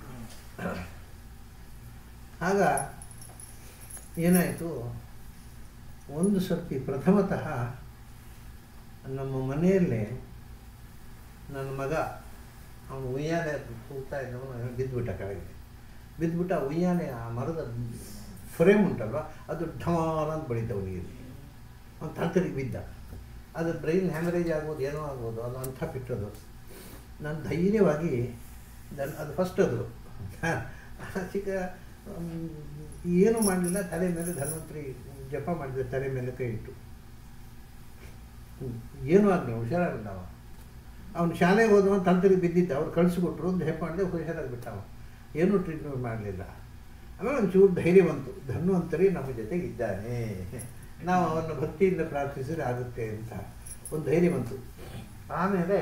ಆಗ ಏನಾಯಿತು ಒಂದು ಸರ್ತಿ ಪ್ರಥಮತಃ ನಮ್ಮ ಮನೆಯಲ್ಲೇ ನನ್ನ ಮಗ ಅವನು ಉಯ್ಯಾಲೆ ಹೋಗ್ತಾ ಇದ್ದವನು ಬಿದ್ದುಬಿಟ್ಟ ಕೆಳಗೆ ಬಿದ್ದುಬಿಟ್ಟ ಉಯ್ಯಾಲೆ ಆ ಮರದ ಫ್ರೇಮ್ ಉಂಟಲ್ವ ಅದು ಢಮಾರ ಅಂತ ಬಡಿತ ನೀರು ಅವ್ನು ತರ್ತರಿಗೆ ಬಿದ್ದ ಅದು ಬ್ರೈನ್ ಹ್ಯಾಮರೇಜ್ ಆಗ್ಬೋದು ಏನೋ ಆಗ್ಬೋದು ಅದು ಅಂಥ ಬಿಟ್ಟದು ನಾನು ಧೈರ್ಯವಾಗಿ ದನ್ ಅದು ಫಸ್ಟ್ ಅದು ಚಿಕ್ಕ ಮ್, ಏನು ಮಾಡಲಿಲ್ಲ ತಲೆ ಮೇಲೆ ಧನ್ವಂತರಿ ಜಪ ಮಾಡಿದ ತಲೆ ಮೇಲೆ ಕೈ ಇಟ್ಟು ಹ್ಮ್. ಏನೂ ಆಗಲಿಲ್ಲ ಹುಷಾರಾಗಿಲ್ಲ ಅವ ಅವನು ಶಾಲೆಗೆ ಹೋದವ ತಂತರಿಗೆ ಬಿದ್ದಿದ್ದ ಅವ್ರು ಕಳಿಸ್ಕೊಟ್ರು ಒಂದು ಹೆಪ್ಪ ಮಾಡಿದೆ ಹುಷಾರಾಗಿ ಬಿಟ್ಟವ ಏನೂ ಟ್ರೀಟ್ಮೆಂಟ್ ಮಾಡಲಿಲ್ಲ ಆಮೇಲೆ ಒಂಚೂರು ಧೈರ್ಯ ಬಂತು ಧನ್ವಂತರಿ ನಮ್ಮ ಜೊತೆಗೆ ಇದ್ದಾನೆ ನಾವು ಅವನ ಭಕ್ತಿಯಿಂದ ಪ್ರಾರ್ಥಿಸಿದ್ರೆ ಆಗುತ್ತೆ ಅಂತ ಒಂದು ಧೈರ್ಯ ಬಂತು ಆಮೇಲೆ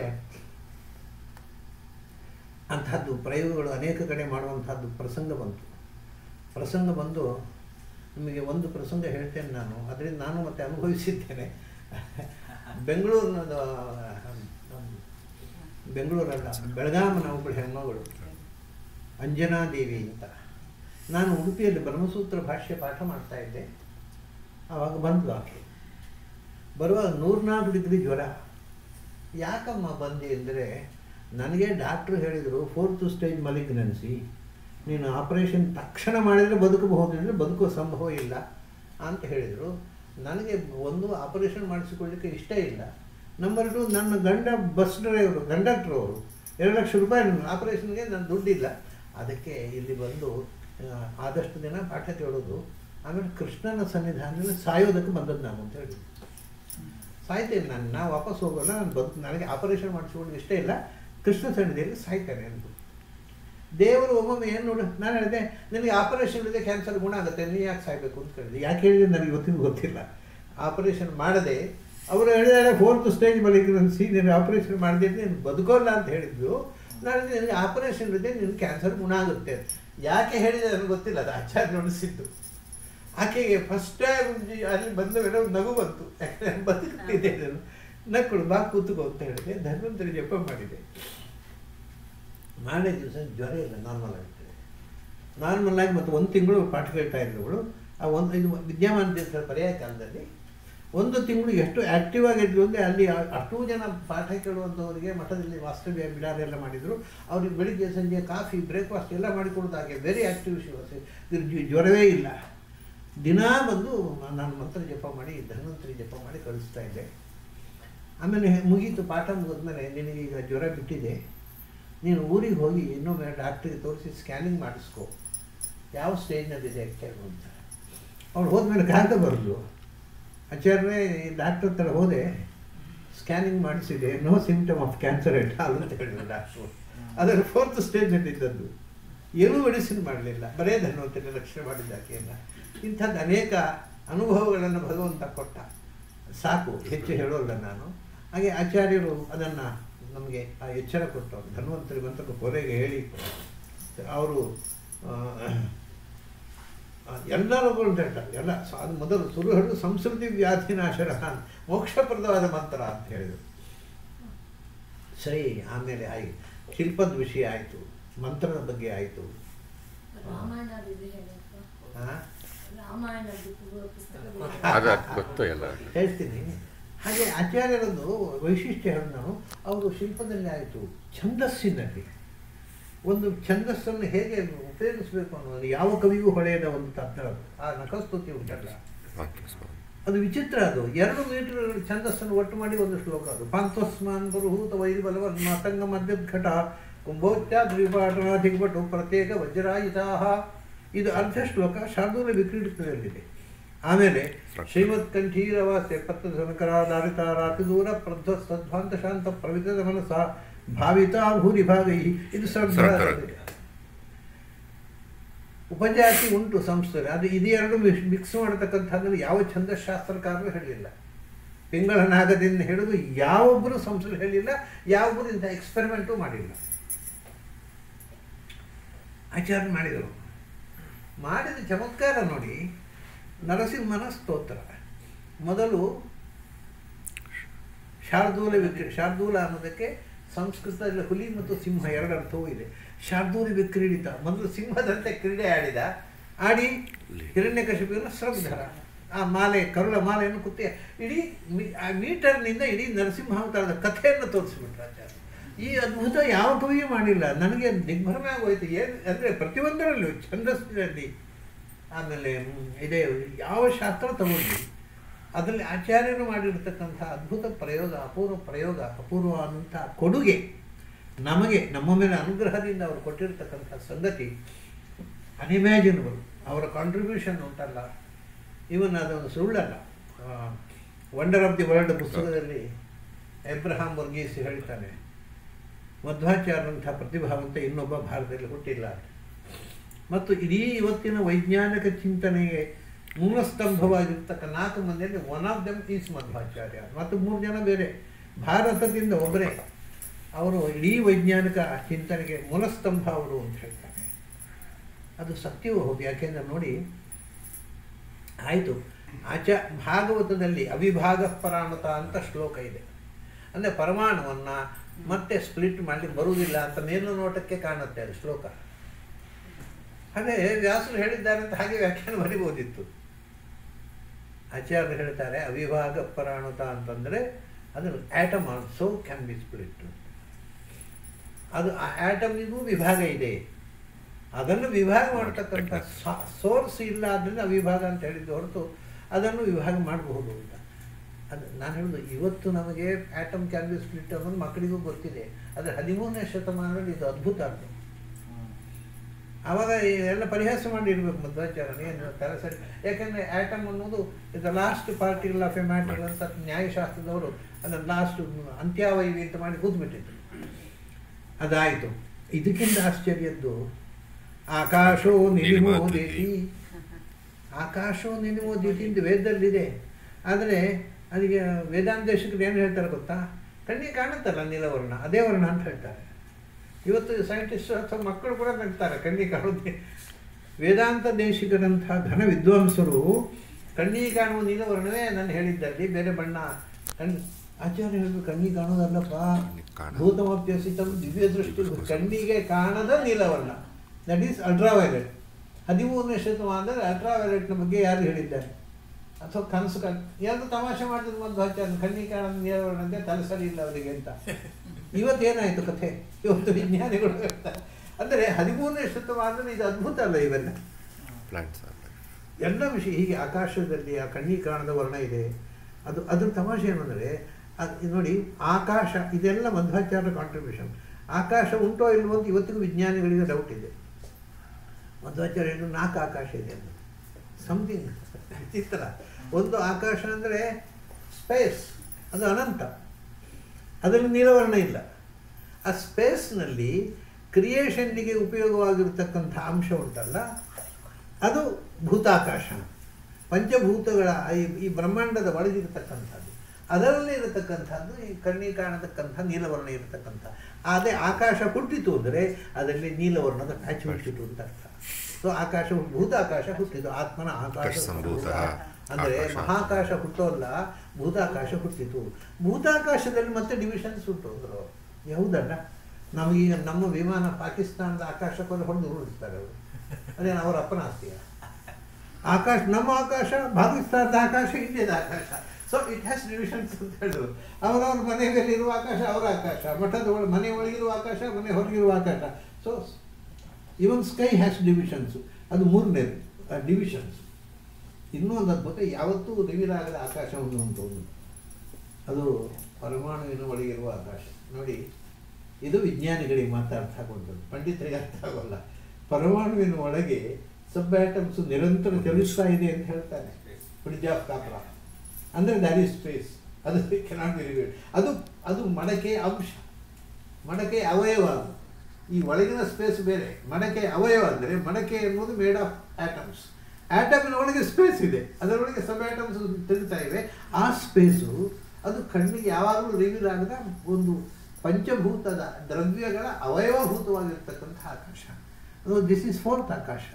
ಅಂಥದ್ದು ಪ್ರಯೋಗಗಳು ಅನೇಕ ಕಡೆ ಮಾಡುವಂಥದ್ದು ಪ್ರಸಂಗ ಬಂತು ಪ್ರಸಂಗ ಬಂದು ನಿಮಗೆ ಒಂದು ಪ್ರಸಂಗ ಹೇಳ್ತೇನೆ ನಾನು ಅದರಿಂದ ನಾನು ಮತ್ತೆ ಅನುಭವಿಸಿದ್ದೇನೆ ಬೆಂಗಳೂರಿನದು ಬೆಂಗಳೂರಲ್ಲ ಬೆಳಗಾಮನ ಒಬ್ಬಳು ಹೆಣ್ಮಗಳು ಅಂಜನಾದೇವಿ ಅಂತ ನಾನು ಉಡುಪಿಯಲ್ಲಿ ಬ್ರಹ್ಮಸೂತ್ರ ಭಾಷ್ಯ ಪಾಠ ಮಾಡ್ತಾ ಇದ್ದೆ ಆವಾಗ ಬಂದ್ಲು ಆಕೆ ಬರುವಾಗ ನೂರ್ನಾಲ್ಕು ಡಿಗ್ರಿ ಜ್ವರ ಯಾಕಮ್ಮ ಬಂದೆ ಅಂದರೆ ನನಗೆ ಡಾಕ್ಟ್ರು ಹೇಳಿದರು ಫೋರ್ತ್ ಸ್ಟೇಜ್ ಮಲಿಗ್ನೆನ್ಸಿ ನೀನು ಆಪರೇಷನ್ ತಕ್ಷಣ ಮಾಡಿದರೆ ಬದುಕಬಹುದು ಅಂದರೆ ಬದುಕುವ ಸಂಭವ ಇಲ್ಲ ಅಂತ ಹೇಳಿದರು ನನಗೆ ಒಂದು ಆಪರೇಷನ್ ಮಾಡಿಸಿಕೊಳ್ಳಿಕ್ಕೆ ಇಷ್ಟ ಇಲ್ಲ ನಂಬರ್ ಟು ನನ್ನ ಗಂಡ ಬಸ್ ಡ್ರೈವರು ಕಂಡಕ್ಟ್ರ್ ಅವರು ಎರಡು ಲಕ್ಷ ರೂಪಾಯಿ ಆಪರೇಷನ್ಗೆ ನನ್ನ ದುಡ್ಡಿಲ್ಲ ಅದಕ್ಕೆ ಇಲ್ಲಿ ಬಂದು ಆ, ಆದಷ್ಟು ದಿನ ಪಾಠ ಕೇಳೋದು ಆಮೇಲೆ ಕೃಷ್ಣನ ಸನ್ನಿಧಾನದಲ್ಲಿ ಸಾಯೋದಕ್ಕೆ ಬಂದದ್ದು ನಾನು ಅಂತ ಹೇಳಿದ್ರು ಸಾಯ್ತೇನೆ ನಾನು ನಾ ವಾಪಸ್ ಹೋಗೋಲ್ಲ ನಾನು ಬದುಕು ನನಗೆ ಆಪರೇಷನ್ ಮಾಡಿಸ್ಕೊಂಡು ಇಷ್ಟ ಇಲ್ಲ ಕೃಷ್ಣ ಸನ್ನಿಧಿಯಲ್ಲಿ ಸಾಯ್ತೇನೆ ಅಂದರು ದೇವರು ಒಮ್ಮೊಮ್ಮೆ ಏನು ನೋಡು ನಾನು ಹೇಳಿದೆ ನಿನಗೆ ಆಪರೇಷನ್ ಇದೆ ಕ್ಯಾನ್ಸರ್ ಗುಣ ಆಗುತ್ತೆ ನೀ ಯಾಕೆ ಸಾಯ್ಬೇಕು ಅಂತ ಕೇಳಿದೆ ಯಾಕೆ ಹೇಳಿದೆ ನನಗೆ ಗೊತ್ತಿದ್ದು ಗೊತ್ತಿಲ್ಲ ಆಪರೇಷನ್ ಮಾಡದೆ ಅವರು ಹೇಳಿದ್ದಾರೆ ಫೋರ್ತ್ ಸ್ಟೇಜ್ ಮಲಿಗ್ನೆನ್ಸಿ ನೀನು ಆಪರೇಷನ್ ಮಾಡದೆ ನೀನು ಬದುಕೋಲ್ಲ ಅಂತ ಹೇಳಿದ್ದು ನಾನು ನಿನಗೆ ಆಪರೇಷನ್ ಇದೆ ನಿನ್ನ ಕ್ಯಾನ್ಸರ್ ಗುಣ ಆಗುತ್ತೆ ಯಾಕೆ ಹೇಳಿದೆ ನನಗೆ ಗೊತ್ತಿಲ್ಲ ಅದು ಆಚಾರ್ಯ ನುಡಿಸಿದ್ದು ಆಕೆಗೆ ಫಸ್ಟ್ ಟೈಮ್ ಅಲ್ಲಿ ಬಂದ ಮೇಲೆ ಒಂದು ನಗು ಬಂತು ಯಾಕಂದ್ರೆ ಬದುಕ್ತಿದೆ ನಾನು ನಕ್ಕಳು ಬಾ ಕೂತ್ಕೋ ಅಂತ ಹೇಳಿದೆ ಧನ್ವಂತರಿ ಜಪ ಮಾಡಿದೆ ಮಾರನೇ ದಿವಸ ಜ್ವರ ಇಲ್ಲ ನಾರ್ಮಲ್ ಆಗ್ತದೆ ನಾರ್ಮಲ್ ಆಗಿ ಮತ್ತು ಒಂದು ತಿಂಗಳು ಪಾಠ ಕೇಳ್ತಾ ಇದ್ರು ಅವಳು ಆ ಒಂದು ಇದು ವಿದ್ಯಮಾನ ದಿವಸ ಪರ್ಯಾಯ ಕಾಲದಲ್ಲಿ ಒಂದು ತಿಂಗಳು ಎಷ್ಟು ಆ್ಯಕ್ಟಿವ್ ಆಗಿದ್ಲು ಅಂದರೆ ಅಲ್ಲಿ ಆ- ಅಷ್ಟೂ ಜನ ಪಾಠ ಕೇಳುವಂಥವರಿಗೆ ಮಠದಲ್ಲಿ ವಾಸ್ತವ್ಯ ಬಿಡಾರ ಎಲ್ಲ ಮಾಡಿದರು ಅವ್ರಿಗೆ ಬೆಳಿಗ್ಗೆ ಸಂಜೆ ಕಾಫಿ ಬ್ರೇಕ್ಫಾಸ್ಟ್ ಎಲ್ಲ ಮಾಡಿಕೊಡೋದು ಹಾಗೆ ವೆರಿ ಆ್ಯಕ್ಟಿವ್ ಶಿವಸಿ ಜ್ವರವೇ ಇಲ್ಲ ದಿನಾ ಬಂದು ನಾನು ಮಂತ್ರ ಜಪ ಮಾಡಿ ಧನ್ವಂತರಿ ಜಪ ಮಾಡಿ ಕಳಿಸ್ತಾ ಇದ್ದೆ ಆಮೇಲೆ ಮುಗೀತು ಪಾಠ ಮುಗಿದ್ಮೇಲೆ ನಿನಗೆ ಈಗ ಜ್ವರ ಬಿಟ್ಟಿದೆ ನೀನು ಊರಿಗೆ ಹೋಗಿ ಇನ್ನೊಮ್ಮೆ ಡಾಕ್ಟ್ರಿಗೆ ತೋರಿಸಿ ಸ್ಕ್ಯಾನಿಂಗ್ ಮಾಡಿಸ್ಕೊ ಯಾವ ಸ್ಟೇಜ್ನಲ್ಲಿದೆ ಆ್ಯಕ್ಚುಲಿ ಅಂತ ಅವ್ಳು ಹೋದ್ಮೇಲೆ ಕಾಗದ ಬರೆದು ಆಚಾರ್ಯ ಡಾಕ್ಟರ್ ಹತ್ರ ಹೋದೆ ಸ್ಕ್ಯಾನಿಂಗ್ ಮಾಡಿಸಿದೆ no symptom of cancer at all ಅಂತ ಹೇಳಿದ್ರು ಡಾಕ್ಟ್ರು ಅದರ ಫೋರ್ತ್ ಸ್ಟೇಜಲ್ಲಿ ಇದ್ದದ್ದು ಏನೂ ಮೆಡಿಸಿನ್ ಮಾಡಲಿಲ್ಲ ಬರೇ ಧನ್ವಂತರಿ ರಕ್ಷಣೆ ಮಾಡಿದ್ದಾಕೆಯಲ್ಲ ಇಂಥದ್ದು ಅನೇಕ ಅನುಭವಗಳನ್ನು ಭಗವಂತ ಕೊಟ್ಟ ಸಾಕು ಹೆಚ್ಚು ಹೇಳೋಲ್ಲ ನಾನು ಹಾಗೆ ಆಚಾರ್ಯರು ಅದನ್ನು ನಮಗೆ ಆ ಎಚ್ಚರ ಕೊಟ್ಟರು ಧನ್ವಂತರಿ ಮಂತ್ರ ಕೊನೆಗೆ ಹೇಳಿ ಅವರು ಎಲ್ಲರೂ ಅಂತ ಹೇಳ್ತಾರೆ ಎಲ್ಲ ಸ- ಅದು ಮೊದಲು ಶುರು ಹಿಡಿದು ಸಂಸ್ಕೃತಿ ವ್ಯಾಧಿನಾಶರ ಮೋಕ್ಷಪ್ರದವಾದ ಮಂತ್ರ ಅಂತ ಹೇಳಿದರು ಸರಿ ಆಮೇಲೆ ಆಯಿ ಶಿಲ್ಪದ ವಿಷಯ ಆಯಿತು ಮಂತ್ರದ ಬಗ್ಗೆ ಆಯಿತು ರಾಮಾಯಣದ ಇದು ಹೇಳಪ್ಪ ಹಾಂ ರಾಮಾಯಣದ ಪೂರ್ವ ಪುಸ್ತಕ ಅದು ಅದು ಗೊತ್ತು ಎಲ್ಲ ಹೇಳ್ತೀನಿ ಹಾಗೆ ಆಚಾರ್ಯರದ್ದು ವೈಶಿಷ್ಟ್ಯ ಹೇಳಿ ನಾನು ಅವರು ಶಿಲ್ಪದಲ್ಲಿ ಆಯಿತು ಛಂದಸ್ಸಿನಲ್ಲಿ ಒಂದು ಛಂದಸ್ಸನ್ನು ಹೇಗೆ ಉಪಯೋಗಿಸಬೇಕು ಅನ್ನೋದು ಯಾವ ಕವಿಗೂ ಹೊಳೆಯದ ಒಂದು ತತ್ವ ಅದು ಆ ನಖಸ್ತುತಿ ಉಂಟಲ್ಲ ಅದು ವಿಚಿತ್ರ ಅದು ಎರಡು ಮೀಟರ್ ಛಂದಸ್ಸನ್ನು ಒಟ್ಟು ಮಾಡಿ ಒಂದು ಶ್ಲೋಕ ಅದು ಪಾಂತಸ್ಮಾನ್ ಬರುಹೂತ ವೈರಿಬಲವ ಮಾತಂಗ ಮಧ್ಯಘಟ ಕುಂಭೋಚ್ಚ ದ್ವಿಪಾಠನಾಧಿಕಪಟು ಪ್ರತ್ಯೇಕ ವಜ್ರಾಯಿತಾ ಇದು ಅರ್ಧ ಶ್ಲೋಕ ಶಾರ್ದೂಲ ವಿಕ್ರೀಡಿತದಲ್ಲಿದೆ ಆಮೇಲೆ ಶ್ರೀಮತ್ ಕಂಠೀರವಾಸ್ಯ ಪತ್ರ ಜನಕರಾಧಾರಿತ ರಾತಿ ದೂರ ಪ್ರಧ್ವ ಸದ್ಭಾಂತ ಶಾಂತ ಪ್ರವಿತದ ಮನಸ ಭಾವಿತಾ ಭೂರಿ ಭಾಗೈ ಇದು ಶ್ರದ್ಧಾ ಉಪಜಾತಿ ಉಂಟು ಸಂಸ್ಥೆ ಅದು ಇದೆರಡು ಮಿಕ್ಸ್ ಮಾಡತಕ್ಕಂಥದ್ದನ್ನು ಯಾವ ಛಂದಶಾಸ್ತ್ರಕಾರರು ಹೇಳಿಲ್ಲ ಪಿಂಗಳ ನಾಗದಿಂದ ಹಿಡಿದು ಯಾವೊಬ್ಬರು ಸಂಸ್ಥೆ ಹೇಳಿಲ್ಲ ಯಾವೊಬ್ಬರು ಇಂಥ ಎಕ್ಸ್ಪೆರಿಮೆಂಟು ಮಾಡಿಲ್ಲ ಆಚಾರ್ಯ ಮಾಡಿದರು ಮಾಡಿದ ಚಮತ್ಕಾರ ನೋಡಿ ನರಸಿಂಹನ ಸ್ತೋತ್ರ ಮೊದಲು ಶಾರ್ದೂಲ ವಿಕ್ರಿ ಶಾರ್ದೂಲ ಅನ್ನೋದಕ್ಕೆ ಸಂಸ್ಕೃತದಲ್ಲಿ ಹುಲಿ ಮತ್ತು ಸಿಂಹ ಎರಡು ಅರ್ಥವೂ ಇದೆ ಶಾರ್ದೂಲ ವಿಕ್ರೀಡಿತ ಮೊದಲು ಸಿಂಹದಂತೆ ಕ್ರೀಡೆ ಆಡಿದ ಆಡಿ ಹಿರಣ್ಯಕಶಿಪಿಯನ್ನು ಶ್ರದ್ಧರ ಆ ಮಾಲೆ ಕರುಳ ಮಾಲೆಯನ್ನು ಕುತ್ತಿ ಇಡೀ ಮಿ- ಆ ಮೀಟರ್ನಿಂದ ಇಡೀ ನರಸಿಂಹಾವತಾರದ ಕಥೆಯನ್ನು ತೋರಿಸಿಬಿಟ್ರು ಆಚಾರ್ಯ ಈ ಅದ್ಭುತ ಯಾವ ಕವಿಯೂ ಮಾಡಿಲ್ಲ ನನಗೆ ದಿಗ್ಭ್ರಮೆ ಆಗೋಯ್ತು ಏನು ಅಂದರೆ ಪ್ರತಿಯೊಂದರಲ್ಲೂ ಛಂದಸ್ಸಿನಲ್ಲಿ ಆಮೇಲೆ ಮ್, ಇದೇ ಯಾವ ಶಾಸ್ತ್ರ ತಗೊಂಡ್ವಿ ಅದರಲ್ಲಿ ಆಚಾರ್ಯರು ಮಾಡಿರ್ತಕ್ಕಂಥ ಅದ್ಭುತ ಪ್ರಯೋಗ ಅಪೂರ್ವ ಪ್ರಯೋಗ ಅಪೂರ್ವವಾದಂಥ ಕೊಡುಗೆ ನಮಗೆ ನಮ್ಮ ಮೇಲೆ ಅನುಗ್ರಹದಿಂದ ಅವರು ಕೊಟ್ಟಿರ್ತಕ್ಕಂಥ ಸಂಗತಿ ಅನ್ಇಮ್ಯಾಜಿನಬಲ್ ಅವರ ಕಾಂಟ್ರಿಬ್ಯೂಷನ್ ಉಂಟಲ್ಲ ಇವನ್ ಅದೊಂದು ಸುಳ್ಳಲ್ಲ ವಂಡರ್ ಆಫ್ ದಿ ವರ್ಲ್ಡ್ ಪುಸ್ತಕದಲ್ಲಿ ಎಬ್ರಹಾಂ ವರ್ಗೀಸ್ ಹೇಳ್ತಾನೆ ಮಧ್ವಾಚಾರ್ಯಂಥ ಪ್ರತಿಭಾವಂತ ಇನ್ನೊಬ್ಬ ಭಾರತದಲ್ಲಿ ಹುಟ್ಟಿಲ್ಲ ಅಂತ. ಮತ್ತು ಇಡೀ ಇವತ್ತಿನ ವೈಜ್ಞಾನಿಕ ಚಿಂತನೆಗೆ ಮೂಲಸ್ತಂಭವಾಗಿರ್ತಕ್ಕ ನಾಲ್ಕು ಮಂದಿಯಲ್ಲಿ one of them is Madhvacharya ಮತ್ತು ಮೂರು ಜನ ಬೇರೆ ಭಾರತದಿಂದ ಒಬ್ಬರೇ ಅವರು ಇಡೀ ವೈಜ್ಞಾನಿಕ ಚಿಂತನೆಗೆ ಮೂಲಸ್ತಂಭ ಅವರು ಅಂತ ಹೇಳ್ತಾರೆ ಅದು ಸತ್ಯವೂ ಹೌದು ಯಾಕೆಂದ್ರೆ ನೋಡಿ ಆಯಿತು ಆಚ ಭಾಗವತದಲ್ಲಿ ಅವಿಭಾಗ ಪರಾಮತ ಅಂತ ಶ್ಲೋಕ ಇದೆ ಅಂದರೆ ಪರಮಾಣುವನ್ನು ಮತ್ತೆ ಸ್ಪ್ಲಿಟ್ ಮಾಡಲಿಕ್ಕೆ ಬರುವುದಿಲ್ಲ ಅಂತ ಮೇಲು ನೋಟಕ್ಕೆ ಕಾಣುತ್ತೆ ಅದು ಶ್ಲೋಕ ಹಾಗೆ ವ್ಯಾಸರು ಹೇಳಿದ್ದಾರೆ ಅಂತ ಹಾಗೆ ವ್ಯಾಖ್ಯಾನ ಬರಿಬೋದಿತ್ತು ಆಚಾರ್ಯರು ಹೇಳ್ತಾರೆ ಅವಿಭಾಗ ಪರಾಣುತ ಅಂತಂದರೆ ಅದು atom also can be split ಅದು ಆ ಆಟಮಿಗೂ ವಿಭಾಗ ಇದೆ ಅದನ್ನು ವಿಭಾಗ ಮಾಡತಕ್ಕಂಥ ಸೋರ್ಸ್ ಇಲ್ಲ ಆದ್ದರಿಂದ ಅವಿಭಾಗ ಅಂತ ಹೇಳಿದ್ದು ಹೊರತು ಅದನ್ನು ವಿಭಾಗ ಮಾಡಬಹುದು ಅಂತ ಅದು ನಾನು ಹೇಳೋದು ಇವತ್ತು ನಮಗೆ ಆಟಮ್ ಕ್ಯಾನ್ ಬಿ ಸ್ಪ್ಲಿಟ್ ಅನ್ನೋದು ಮಕ್ಕಳಿಗೂ ಗೊತ್ತಿದೆ ಆದರೆ ಹದಿಮೂರನೇ ಶತಮಾನದಲ್ಲಿ ಇದು ಅದ್ಭುತ ಅದು ಆವಾಗ ಎಲ್ಲ ಪರಿಹಾಸ ಮಾಡಿ ಇರಬೇಕು ಮಧ್ವಾಚಾರ್ಯ ಏನು ತರ ಸರಿ ಯಾಕಂದರೆ ಆಟಮ್ ಅನ್ನೋದು ಇದು last particle of a matter ಅಂತ ನ್ಯಾಯಶಾಸ್ತ್ರದವರು ಅದನ್ನು ಲಾಸ್ಟ್ ಅಂತ್ಯಾವಯವಿ ಅಂತ ಮಾಡಿ ಕೂತ್ಬಿಟ್ಟಿದ್ರು ಅದಾಯಿತು ಇದಕ್ಕಿಂತ ಆಶ್ಚರ್ಯದ್ದು ಆಕಾಶೋ ನಿಲಿಮೋದೇತಿ ಆಕಾಶೋ ನಿಲಿಮೋದೇತಿ ಅಂತ ವೇದದಲ್ಲಿದೆ ಆದರೆ ಅದಕ್ಕೆ ವೇದಾಂತೇಶಕರು ಏನು ಹೇಳ್ತಾರೆ ಗೊತ್ತಾ ಕಣ್ಣಿಗೆ ಕಾಣುತ್ತಲ್ಲ ನೀಲವರ್ಣ ಅದೇ ವರ್ಣ ಅಂತ ಹೇಳ್ತಾರೆ ಇವತ್ತು ಸೈಂಟಿಸ್ಟ್ ಅಥವಾ ಮಕ್ಕಳು ಕೂಡ ನಗ್ತಾರೆ ಕಣ್ಣಿಗೆ ಕಾಣುತ್ತೆ ವೇದಾಂತ ದೇಶಿಕರಂಥ ಘನ ವಿದ್ವಾಂಸರು ಕಣ್ಣಿಗೆ ಕಾಣುವ ನೀಲವರ್ಣವೇ ನಾನು ಹೇಳಿದ್ದಲ್ಲಿ ಬೇರೆ ಬಣ್ಣ ಕಣ್ಣು ಆಚಾರ್ಯ ಹೇಳಿದ್ರು ಕಣ್ಣಿಗೆ ಕಾಣೋದಲ್ಲಪ್ಪ ಕಾಣ- ಭೂತಮಪ್ಯಸಿತಂ ದಿವ್ಯ ದೃಷ್ಟಿ ಕಣ್ಣಿಗೆ ಕಾಣದ ನೀಲವರ್ಣ ದಟ್ ಈಸ್ ಅಲ್ಟ್ರಾವೈಲೆಟ್ ಹದಿಮೂರನೇ ಶತಮಾನದಲ್ಲಿ ಅಲ್ಟ್ರಾವೈಲೆಟ್ನ ಬಗ್ಗೆ ಯಾರು ಹೇಳಿದ್ದಾರೆ ಅಥವಾ ಕನಸು ಕಣ್ ಯಾರು ತಮಾಷೆ ಮಾಡಿದ್ರು ಒಂದು ಆಚಾರ್ಯ ಕಣ್ಣಿಗೆ ಕಾಣದ ನೀಲವರ್ಣ ಅಂತ ತಲೆ ಸರಿ ಇಲ್ಲ ಅವರಿಗೆ ಅಂತ ಇವತ್ತೇನಾಯಿತು ಕಥೆ ಇವತ್ತು ವಿಜ್ಞಾನಿಗಳು ಹೇಳ್ತಾರೆ ಅಂದರೆ ಹದಿಮೂರನೇ ಶತಮಾನದಲ್ಲಿ ಇದು ಅದ್ಭುತ ಅಲ್ಲ ಇವೆಲ್ಲ ಪ್ಲಾಂಟ್ಸ್ ಎಲ್ಲ ವಿಷಯ ಹೀಗೆ ಆಕಾಶದಲ್ಲಿ ಆ ಕಣ್ಣಿ ಕಾಣದ ವರ್ಣ ಇದೆ ಅದು ಅದ್ರ ತಮಾಷೆ ಏನಂದರೆ ಅದು ನೋಡಿ ಆಕಾಶ ಇದೆಲ್ಲ ಮಧ್ವಾಚಾರ್ಯ ಕಾಂಟ್ರಿಬ್ಯೂಷನ್ ಆಕಾಶ ಉಂಟೋ ಇಲ್ವೋ ಅಂತ ಇವತ್ತಿಗೂ ವಿಜ್ಞಾನಿಗಳಿಗೆ ಡೌಟ್ ಇದೆ ಮಧ್ವಾಚಾರ್ಯ ಹೇಳಿದ್ರು ನಾಲ್ಕು ಆಕಾಶ ಇದೆ ಅಂತ ಸಮಥಿಂಗ್ ಚಿತ್ರ ಒಂದು ಆಕಾಶ ಅಂದರೆ ಸ್ಪೇಸ್ ಅದು ಅನಂತ ಅದರಲ್ಲಿ ನೀಲವರ್ಣ ಇಲ್ಲ ಆ ಸ್ಪೇಸ್ನಲ್ಲಿ ಕ್ರಿಯೇಷನ್ನಿಗೆ ಉಪಯೋಗವಾಗಿರ್ತಕ್ಕಂಥ ಅಂಶ ಉಂಟಲ್ಲ ಅದು ಭೂತಾಕಾಶ ಪಂಚಭೂತಗಳ ಈ- ಈ ಬ್ರಹ್ಮಾಂಡದ ಒಳಗಿರತಕ್ಕಂಥದ್ದು ಅದರಲ್ಲಿ ಇರತಕ್ಕಂಥದ್ದು ಈ ಕಣ್ಣಿಗೆ ಕಾಣತಕ್ಕಂಥ ನೀಲವರ್ಣ ಇರತಕ್ಕಂಥ ಅದೇ ಆಕಾಶ ಹುಟ್ಟಿತು ಅಂದರೆ ಅದರಲ್ಲಿ ನೀಲವರ್ಣದ ಪ್ಯಾಚ್ ಹುಟ್ಟಿತು ಅಂತ ಅರ್ಥ ಸೊ ಆಕಾಶ ಭೂತಾಕಾಶ ಹುಟ್ಟಿತು ಆತ್ಮನ ಆಕಾಶ ಸಂಭೂತ ಅಂದರೆ ಆಕಾಶ. ಮಹಾಕಾಶ ಹುಟ್ಟೋಲ್ಲ ಭೂತಾಕಾಶ ಹುಟ್ಟಿತು ಭೂತಾಕಾಶದಲ್ಲಿ ಮತ್ತೆ ಡಿವಿಷನ್ಸ್ ಉಂಟು ಅಂದರು ಯಾವುದಲ್ಲ ನಮಗೀಗ ನಮ್ಮ ವಿಮಾನ ಪಾಕಿಸ್ತಾನದ ಆಕಾಶಕ್ಕೊಂದು ಹೊಡೆದು ಉರುಳಿಸ್ತಾರೆ ಅವರು ಅದೇನು ಅವರ ಅಪ್ಪನ ಆಸ್ತಿಯ ಆಕಾಶ ನಮ್ಮ ಆಕಾಶ ಪಾಕಿಸ್ತಾನದ ಆಕಾಶ ಇಂಡಿಯಾದ ಆಕಾಶ ಸೊ ಇಟ್ ಹ್ಯಾಸ್ ಡಿವಿಷನ್ಸ್ ಅಂತ ಹೇಳಿದ್ರು ಅವರವ್ರ ಮನೆಯಲ್ಲಿರುವ ಆಕಾಶ ಅವರ ಆಕಾಶ ಮಠದ ಒಳ ಮನೆ ಒಳಗಿರುವ ಆಕಾಶ ಮನೆ ಹೊರಗಿರುವ ಆಕಾಶ so even sky has divisions ಅದು ಮೂರನೇದು ಡಿವಿಷನ್ಸ್ ಇನ್ನೂ ಒಂದು ಅದ್ಭುತ ಯಾವತ್ತೂ ರಿವೀಲ್ ಆಗದ ಆಕಾಶ ಒಂದು ಉಂಟು ಒಂದು ಅದು ಪರಮಾಣುವಿನ ಒಳಗಿರುವ ಆಕಾಶ ನೋಡಿ ಇದು ವಿಜ್ಞಾನಿಗಳಿಗೆ ಮಾತ್ರ ಅರ್ಥ ಆಗುವಂಥದ್ದು ಪಂಡಿತರಿಗೆ ಅರ್ಥ ಆಗೋಲ್ಲ ಪರಮಾಣುವಿನ ಒಳಗೆ ಸಬ್ ಆಟಮ್ಸ್ ನಿರಂತರ ಚಲಿಸ್ತಾ ಇದೆ ಅಂತ ಹೇಳ್ತಾನೆ ಬ್ರಿಡ್ಜ್ ಆಫ್ ಕಾಪ್ರಾ ಅಂದರೆ ದ್ಯಾಟ್ ಈಸ್ ಸ್ಪೇಸ್ ಅದು ಕೆನಾಟ್ ಬಿ ರಿವೀಲ್ಡ್ ಅದು ಅದು ಮಡಕೆ ಅಂಶ ಮಡಕೆ ಅವಯವ ಅದು ಈ ಒಳಗಿನ ಸ್ಪೇಸ್ ಬೇರೆ ಮಡಕೆ ಅವಯವ ಅಂದರೆ ಮಡಕೆ ಎನ್ನುವುದು ಮೇಡ್ ಆಫ್ ಆಟಮ್ಸ್ ಆಟಮಿನ ಒಳಗೆ ಸ್ಪೇಸ್ ಇದೆ ಅದರೊಳಗೆ ಸಬ್ ಆಟಮ್ಸ್ ತಿರುಗ್ತಾ ಇವೆ ಆ ಸ್ಪೇಸು ಅದು ಕಣ್ಣಿಗೆ ಯಾವಾಗಲೂ ರಿವೀಲ್ ಆಗದ ಒಂದು ಪಂಚಭೂತದ ದ್ರವ್ಯಗಳ ಅವಯವಭೂತವಾಗಿರ್ತಕ್ಕಂಥ ಆಕಾಶ ಅದು ದಿಸ್ ಇಸ್ ಫೋರ್ತ್ ಆಕಾಶ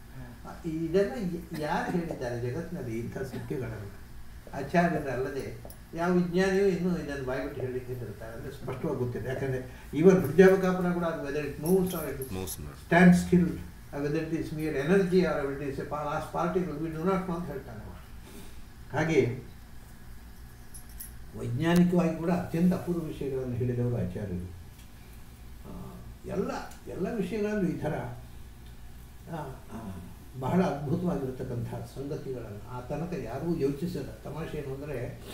ಇದೆಲ್ಲ ಯ- ಯಾರು ಹೇಳಿದ್ದಾರೆ ಜಗತ್ತಿನಲ್ಲಿ ಇಂಥ ಸತ್ಯಗಳನ್ನು ಆಚಾರ್ಯರಲ್ಲದೆ ಯಾವ ವಿಜ್ಞಾನಿಯೂ ಇನ್ನೂ ಇದನ್ನು ಬಾಯ್ಬಿಟ್ಟು ಹೇಳಲಿಕ್ಕೆ ಹೆದರ್ತಾರೆ ಅಂದರೆ ಸ್ಪಷ್ಟವಾಗಿ ಗೊತ್ತಿದೆ ಯಾಕಂದರೆ ಈವನ್ ವೃದ್ಧಾವಕಾಪನ ಕೂಡ ಅದು whether it moves or it Moves not. Stand still whether it is mere energy or it is last particle we do not know ಅಂತ ಹೇಳ್ತಾನೆ ಅವ. ಹಾಗೆ ವೈಜ್ಞಾನಿಕವಾಗಿ ಕೂಡ ಅತ್ಯಂತ ಅಪೂರ್ವ ವಿಷಯಗಳನ್ನು ಹೇಳಿದವರು ಆಚಾರ್ಯರು ಆ, ಎಲ್ಲ ಎಲ್ಲ ವಿಷಯಗಳಲ್ಲೂ ಈ ಥರ ಆ, ಆ, ಬಹಳ ಅದ್ಭುತವಾಗಿರ್ತಕ್ಕಂಥ ಸಂಗತಿಗಳನ್ನು ಆ ತನಕ ಯಾರೂ ಯೋಚಿಸದ ತಮಾಷೆ ಏನು ಅಂದರೆ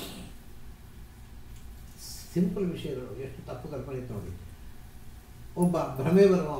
ಸಿಂಪಲ್ ವಿಷಯಗಳು ಎಷ್ಟು ತಪ್ಪು ಕಲ್ಪನೆ ಇತ್ತು ನೋಡಿ ಒಬ್ಬ ಭ್ರಮೆ ಬರುವವ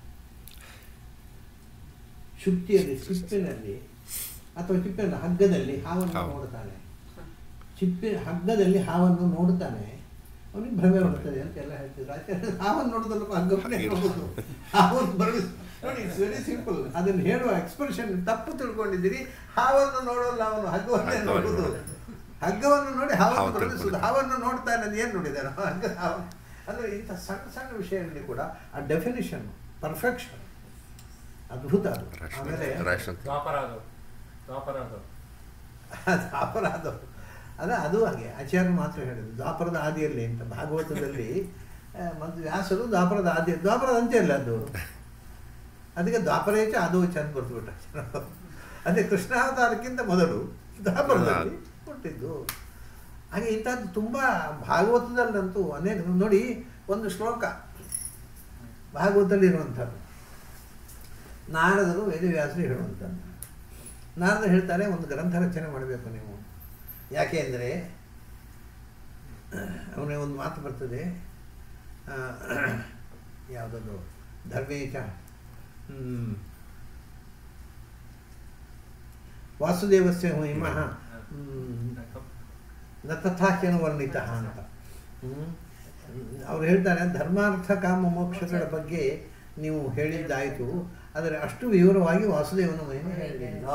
ಶುಕ್ತಿಯಲ್ಲಿ ಚಿಪ್ಪಿನಲ್ಲಿ ಅಥವಾ ಚಿಪ್ಪಿನ ಹಗ್ಗದಲ್ಲಿ ಹಾವನ್ನು ಹಾವು. ನೋಡ್ತಾನೆ ಚಿಪ್ಪಿ ಹಗ್ಗದಲ್ಲಿ ಹಾವನ್ನು ನೋಡ್ತಾನೆ ಅವನಿಗೆ ಭ್ರಮೆ ಬರ್ತದೆ ಅಂತ ಎಲ್ಲ ಹೇಳ್ತಿದ್ರು ಆಚಾರ್ಯ ಹಾವನ್ನು ನೋಡೋದಲ್ಲಪ್ಪ ಹಗ್ಗವನ್ನೇ ನೋಡೋದು ಹಾವನ್ನು ಬರಲು ನೋಡಿ ಇಟ್ಸ್ ವೆರಿ ಸಿಂಪಲ್ ಅದನ್ನು ಹೇಳುವ ಎಕ್ಸ್ಪ್ರೆಷನ್ ತಪ್ಪು ತಿಳ್ಕೊಂಡಿದ್ದೀರಿ ಹಾವನ್ನು ನೋಡೋಲ್ಲ ಅವನು ಹಗ್ಗವನ್ನೇ ಹಗ್ಗವನ್ನು ನೋಡುದು ನೋಡೋದು. ಹಗ್ಗವನ್ನು ನೋಡಿ ಹಾವನ್ನು ಹಾವನ್ನು ಬರಲಿಸುದು ತಿಳ್ಕೊಂಡು. ಹಾವನ್ನು ನೋಡ್ತಾನೆ ಅದು ಏನು ನೋಡಿದಾರೆ ಹಗ್ಗ ಹಾವು ಅಂದರೆ ಇಂಥ ಸಣ್ಣ ಸಣ್ಣ ವಿಷಯಗಳಲ್ಲಿ ಕೂಡ ಆ ಡೆಫಿನಿಷನ್ ಪರ್ಫೆಕ್ಷನ್ ಅದ್ಭುತ ಅದು ಆಮೇಲೆ ರೇಷನ್ ದ್ವಾಪರ ಅದು ದ್ವಾಪರ ಅದು ಅದು ಅಪರಾಧ ಅದ ಅದು ಹಾಗೆ ಆಚಾರ್ಯ ಮಾತ್ರ ಹೇಳಿದ್ರು ದ್ವಾಪರದ ಆದಿಯಲ್ಲಿ ಅಂತ ಭಾಗವತದಲ್ಲಿ ಆ, ಮತ್ತು ವ್ಯಾಸರು ದ್ವಾಪರದ ಆದಿ ದ್ವಾಪರದ ಅಂತ್ಯ ಅಲ್ಲ ಅದು ಅದಕ್ಕೆ ದ್ವಾಪರೇಚ ಅದು ಚಂದ ಬರ್ದುಬಿಟ್ಟ ಅದೇ ಕೃಷ್ಣಾವತಾರಕ್ಕಿಂತ ಮೊದಲು ದ್ವಾಪರದಲ್ಲಿ ಹುಟ್ಟಿದ್ದು ಹಾಗೆ ಇಂಥದ್ದು ತುಂಬ ಭಾಗವತದಲ್ಲಂತೂ ಅನೇಕ ನೋಡಿ ಒಂದು ಶ್ಲೋಕ ಭಾಗವತದಲ್ಲಿ ಇರುವಂಥದ್ದು ನಾರದರು ವೇದವ್ಯಾಸರು ಹೇಳುವಂಥದ್ದು ನಾರದರು ಹೇಳ್ತಾರೆ ಒಂದು ಗ್ರಂಥ ರಚನೆ ಮಾಡಬೇಕು ನೀವು ಯಾಕೆ ಅಂದರೆ ಅವನಿಗೆ ಒಂದು ಮಾತು ಬರ್ತದೆ ಆ, ಯಾವುದದು ಧರ್ಮೇಚ ಹ್ಮ್. ವಾಸುದೇವಸ್ಯ ಮಹಿಮಃ ಹ್ಮ್, ನ ತಥಾಖ್ಯನ ವರ್ಣಿತ ಅಂತ ಹ್ಮ್. ಅವ್ರು ಹೇಳ್ತಾರೆ ಧರ್ಮಾರ್ಥ ಕಾಮ ಮೋಕ್ಷಗಳ ಬಗ್ಗೆ ನೀವು ಹೇಳಿದ್ದಾಯಿತು ಆದರೆ ಅಷ್ಟು ವಿವರವಾಗಿ ವಾಸುದೇವನ ಮಹಿಮೆ ಹೇಳಲಿಲ್ಲ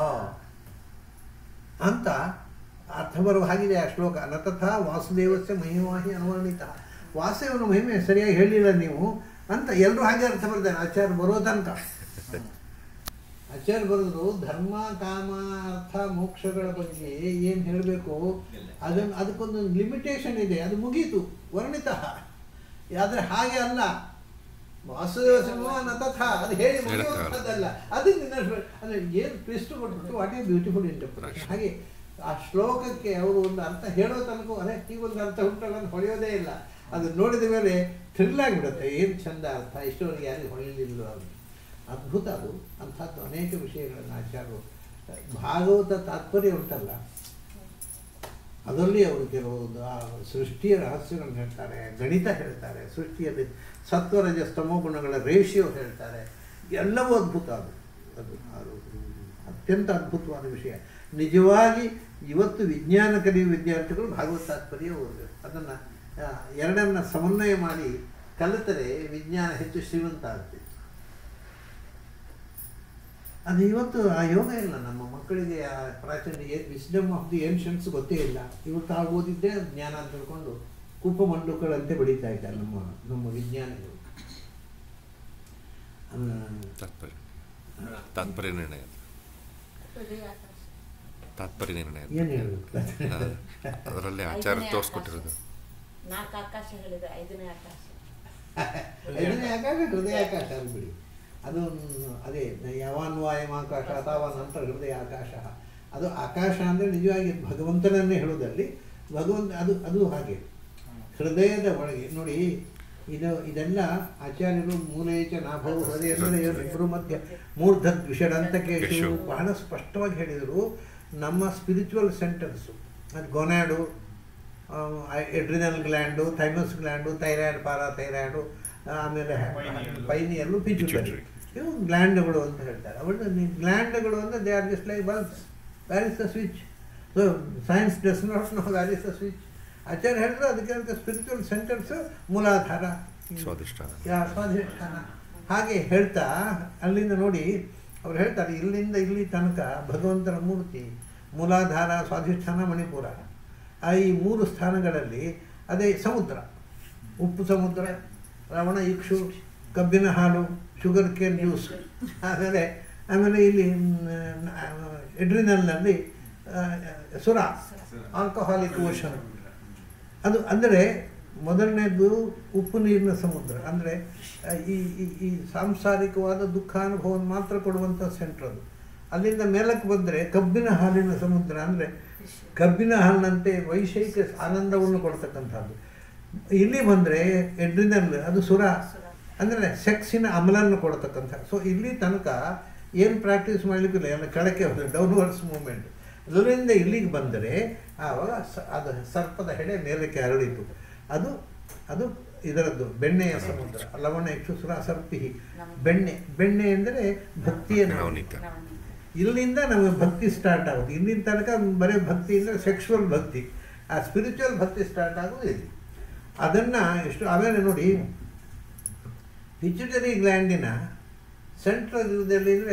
ಅಂತ ಅರ್ಥ ಬರುವ ಹಾಗಿದೆ ಆ ಶ್ಲೋಕ ನ ತಥಾ ವಾಸುದೇವಸ್ಯ ಮಹಿಮಾಹಿ ಅನುವರ್ಣಿತ ವಾಸುದೇವನ ಮಹಿಮೆ ಸರಿಯಾಗಿ ಹೇಳಿಲ್ಲ ನೀವು ಅಂತ ಎಲ್ಲರೂ ಹಾಗೆ ಅರ್ಥ ಬರ್ತಾರೆ ಆಚಾರ್ಯ ಬರೋ ತನಕ ಆಚಾರ್ಯ ಬರೆದ್ರು ಧರ್ಮ ಕಾಮ ಅರ್ಥ ಮೋಕ್ಷಗಳ ಬಗ್ಗೆ ಏನು ಹೇಳಬೇಕು ಅದನ್ನು ಅದಕ್ಕೊಂದು ಲಿಮಿಟೇಷನ್ ಇದೆ ಅದು ಮುಗೀತು ವರ್ಣಿತ ಆದರೆ ಹಾಗೆ ಅಲ್ಲ ವಾಸುದೇವ ಸಿಂಹ ತಥಾ ಅದು ಹೇಳಿ ಮುಗಿಯುವಂಥದ್ದಲ್ಲ ಅದು ನಿನ್ನ ಅಂದರೆ ಏನು ಟ್ವಿಸ್ಟ್ ಕೊಟ್ಬಿಟ್ಟು ವಾಟ್ ಈಸ್ ಬ್ಯೂಟಿಫುಲ್ ಇಂಟರ್ಪ್ರಿಟೇಷನ್ ಹಾಗೆ ಆ ಶ್ಲೋಕಕ್ಕೆ ಅವರು ಒಂದು ಅರ್ಥ ಹೇಳೋ ತನಕ ಅದೇ ಹೀಗೊಂದು ಅರ್ಥ ಉಂಟಲ್ಲ ಅಂತ ಹೊಳೆಯೋದೇ ಇಲ್ಲ ಅದು ನೋಡಿದ ಮೇಲೆ ಥ್ರಿಲ್ ಆಗಿಬಿಡುತ್ತೆ ಏನು ಚಂದ ಅರ್ಥ ಇಷ್ಟವರೆಗೆ ಯಾರಿಗೂ ಹೊಳೆಯಲಿಲ್ಲ ಅದು ಅದ್ಭುತ ಅದು ಅಂಥದ್ದು ಅನೇಕ ವಿಷಯಗಳನ್ನು ಆಚಾರ್ಯರು ಭಾಗವತ ತಾತ್ಪರ್ಯ ಉಂಟಲ್ಲ ಅದರಲ್ಲಿ ಅವರು ಕೆಲವೊಂದು ಆ ಸೃಷ್ಟಿಯ ರಹಸ್ಯಗಳನ್ನು ಹೇಳ್ತಾರೆ ಗಣಿತ ಹೇಳ್ತಾರೆ ಸೃಷ್ಟಿಯಲ್ಲಿ ಸತ್ವರಜ ಸ್ತಮೋ ಗುಣಗಳ ರೇಷಿಯೋ ಹೇಳ್ತಾರೆ ಎಲ್ಲವೂ ಅದ್ಭುತ ಅದು ಅದು ಅದು ಅತ್ಯಂತ ಅದ್ಭುತವಾದ ವಿಷಯ ನಿಜವಾಗಿ ಇವತ್ತು ವಿಜ್ಞಾನ ಕಲಿಯುವ ವಿದ್ಯಾರ್ಥಿಗಳು ಭಾಗವತ ತಾತ್ಪರ್ಯ ಓದಬೇಕು ಅದನ್ನು ಎರಡನ್ನ ಸಮನ್ವಯ ಮಾಡಿ ಕಲಿತರೆ ವಿಜ್ಞಾನ ಹೆಚ್ಚು ಶ್ರೀಮಂತ ಆಗ್ತದೆ ಅದು ಇವತ್ತು ಆ ಯೋಗ ಇಲ್ಲ ನಮ್ಮ ಮಕ್ಕಳಿಗೆ ಆ ಪ್ರಾಚೀನ ವಿಸ್ಡಮ್ ಆಫ್ ದಿ ಏನ್ಷನ್ಸ್ ಗೊತ್ತೇ ಇಲ್ಲ ಇವತ್ತು ಆ ಓದಿದ್ದೇ ಜ್ಞಾನ ಅಂತ ತಿಳ್ಕೊಂಡು ಕುಪ್ಪ ಮಂಡುಕಳಂತೆ ಬೆಳೀತಾ ಇದ್ದಾರೆ ನಮ್ಮ ನಮ್ಮ ವಿಜ್ಞಾನಿಗಳು ಆಮೇಲೆ ತಾತ್ಪರ್ಯ ತಾತ್ಪರ್ಯ ನಿರ್ಣಯ ಹೃದಯ ಆಕಾಶ. ತಾತ್ಪರ್ಯ ನಿರ್ಣಯ ಏನು ಹೇಳಬೇಕು ಅದರಲ್ಲಿ ಆಚಾರ ಐದನೇ ತೋರಿಸ್ಕೊಟ್ಟಿರೋದು ಆಕಾಶ. ನಾಲ್ಕು ಆಕಾಶಗಳಿದೆ ಐದನೇ ಆಕಾಶ ಐದನೇ ಆಕಾಶ ಹೃದಯ ಆಕಾಶ ಅಂದ್ಬಿಡಿ ಅದು ಅದೇ ಯಾವಾನ್ವಾಯಮ ಆಕಾಶ ಅಥವಾ ನಂತರ ಹೃದಯ ಆಕಾಶ ಅದು ಆಕಾಶ ಅಂದರೆ ನಿಜವಾಗಿ ಭಗವಂತನನ್ನೇ ಹೇಳೋದಲ್ಲಿ ಭಗವಂತ ಅದು ಅದು ಹಾಗೆ ಹೃದಯದ ಒಳಗೆ ನೋಡಿ ಇದು ಇದೆಲ್ಲ ಆಚಾರ್ಯರು ಮೂಲೇಚ ನಾಭವು ಹೃದಯ ಅಂದರೆ ಇಬ್ಬರು ಮಧ್ಯ ಮೂರ್ಧದ್ ವಿಷಡಂತಕೇಶು ಕೇಶು. ಬಹಳ ಸ್ಪಷ್ಟವಾಗಿ ಹೇಳಿದರು ನಮ್ಮ ಸ್ಪಿರಿಚುವಲ್ ಸೆಂಟರ್ಸು ಅದು gonad adrenal gland thymus gland thyroid parathyroid ಆಮೇಲೆ ಪೈನಿಯಲ್ಲು. ಪೈನಿಯಲ್ಲು ಪಿಚುಟರಿ ಪಿಟ್ಯೂಟರಿ. ಇವು ಗ್ಲ್ಯಾಂಡ್ಗಳು ಅಂತ ಹೇಳ್ತಾರೆ ಅವಳು ಗ್ಲ್ಯಾಂಡ್ಗಳು ಅಂದರೆ they are just like bulbs where is the switch so science does not know where is the switch Acharya ಹೇಳಿದ್ರು ಅದಕ್ಕೆ ಸ್ಪಿರಿಚುವಲ್ ಸೆಂಟರ್ಸ್ ಮೂಲಾಧಾರ ಸ್ವಾದಿಷ್ಠಾನ ಯಾ ಸ್ವಾಧಿಷ್ಠಾನ ಹಾಗೆ ಹೇಳ್ತಾ ಅಲ್ಲಿಂದ ನೋಡಿ ಅವ್ರು ಹೇಳ್ತಾರೆ ಇಲ್ಲಿಂದ ಇಲ್ಲಿ ತನಕ ಭಗವಂತನ ಮೂರ್ತಿ ಮೂಲಾಧಾರ ಸ್ವಾಧಿಷ್ಠಾನ ಮಣಿಪುರ ಆ ಈ ಮೂರು ಸ್ಥಾನಗಳಲ್ಲಿ ಅದೇ ಸಮುದ್ರ ಉಪ್ಪು ಸಮುದ್ರ ರವಣ ಇಕ್ಷು ಕಬ್ಬಿನ ಹಾಲು ಶುಗರ್ ಕೇನ್ ಜ್ಯೂಸ್ ಆಮೇಲೆ ಆಮೇಲೆ ಇಲ್ಲಿ ಎಡ್ರಿನಲ್ನಲ್ಲಿ ಸುರ ಆಲ್ಕೋಹಾಲಿಕ್ ಓಷನ್ ಅದು ಅಂದರೆ ಮೊದಲನೇದು ಉಪ್ಪು ನೀರಿನ ಸಮುದ್ರ ಅಂದರೆ ಈ ಈ- ಈ ಸಾಂಸಾರಿಕವಾದ ದುಃಖಾನುಭವವನ್ನು ಮಾತ್ರ ಕೊಡುವಂಥ ಸೆಂಟ್ರ್ ಅದು ಅಲ್ಲಿಂದ ಮೇಲಕ್ಕೆ ಬಂದರೆ ಕಬ್ಬಿನ ಹಾಲಿನ ಸಮುದ್ರ ಅಂದರೆ ಕಬ್ಬಿನ ಹಾಲಿನಂತೆ ವೈಷಯಿಕ ಆನಂದವನ್ನು ಕೊಡ್ತಕ್ಕಂಥದ್ದು ಇಲ್ಲಿ ಬಂದರೆ ಎಡ್ರಿನಲ್ ಅದು ಸುರ ಅಂದರೆ ಸೆಕ್ಸಿನ ಅಮಲನ್ನು ಕೊಡ್ತಕ್ಕಂಥ ಸೊ ಇಲ್ಲಿ ತನಕ ಏನು ಪ್ರಾಕ್ಟೀಸ್ ಮಾಡಲಿಕ್ಕಿಲ್ಲ ಎಲ್ಲ ಕೆಳಕ್ಕೆ ಡೌನ್ವರ್ಡ್ಸ್ ಮೂಮೆಂಟ್ ಅದರಿಂದ ಇಲ್ಲಿಗೆ ಬಂದರೆ ಆವಾಗ ಸ ಅದು ಸರ್ಪದ ಹೆಡೆ ಮೇಲಕ್ಕೆ ಹರಡಿತು ಅದು ಅದು ಇದರದ್ದು ಬೆಣ್ಣೆಯ ಸಮುದ್ರ ಲವಣ ಯಕ್ಷುಸುರ ಸರ್ಪಿಹಿ ಬೆಣ್ಣೆ ಬೆಣ್ಣೆ ಅಂದರೆ ಭಕ್ತಿಯ ನವನೀತ ನವನೀತ. ಇಲ್ಲಿಂದ ನಮಗೆ ಭಕ್ತಿ ಸ್ಟಾರ್ಟ್ ಆಗುತ್ತೆ ಇಲ್ಲಿನ ತನಕ ಬರೀ ಭಕ್ತಿ ಅಂದರೆ ಸೆಕ್ಷುವಲ್ ಭಕ್ತಿ ಆ ಸ್ಪಿರಿಚುವಲ್ ಭಕ್ತಿ ಸ್ಟಾರ್ಟ್ ಆಗೋದು ಇಲ್ಲಿ ಅದನ್ನು ಎಷ್ಟು ಆಮೇಲೆ ನೋಡಿ ಪಿಚುಟರಿ ಗ್ಲ್ಯಾಂಡಿನ ಸೆಂಟ್ರಲ್ ಇರುವುದಲ್ಲಿ ಅಂದರೆ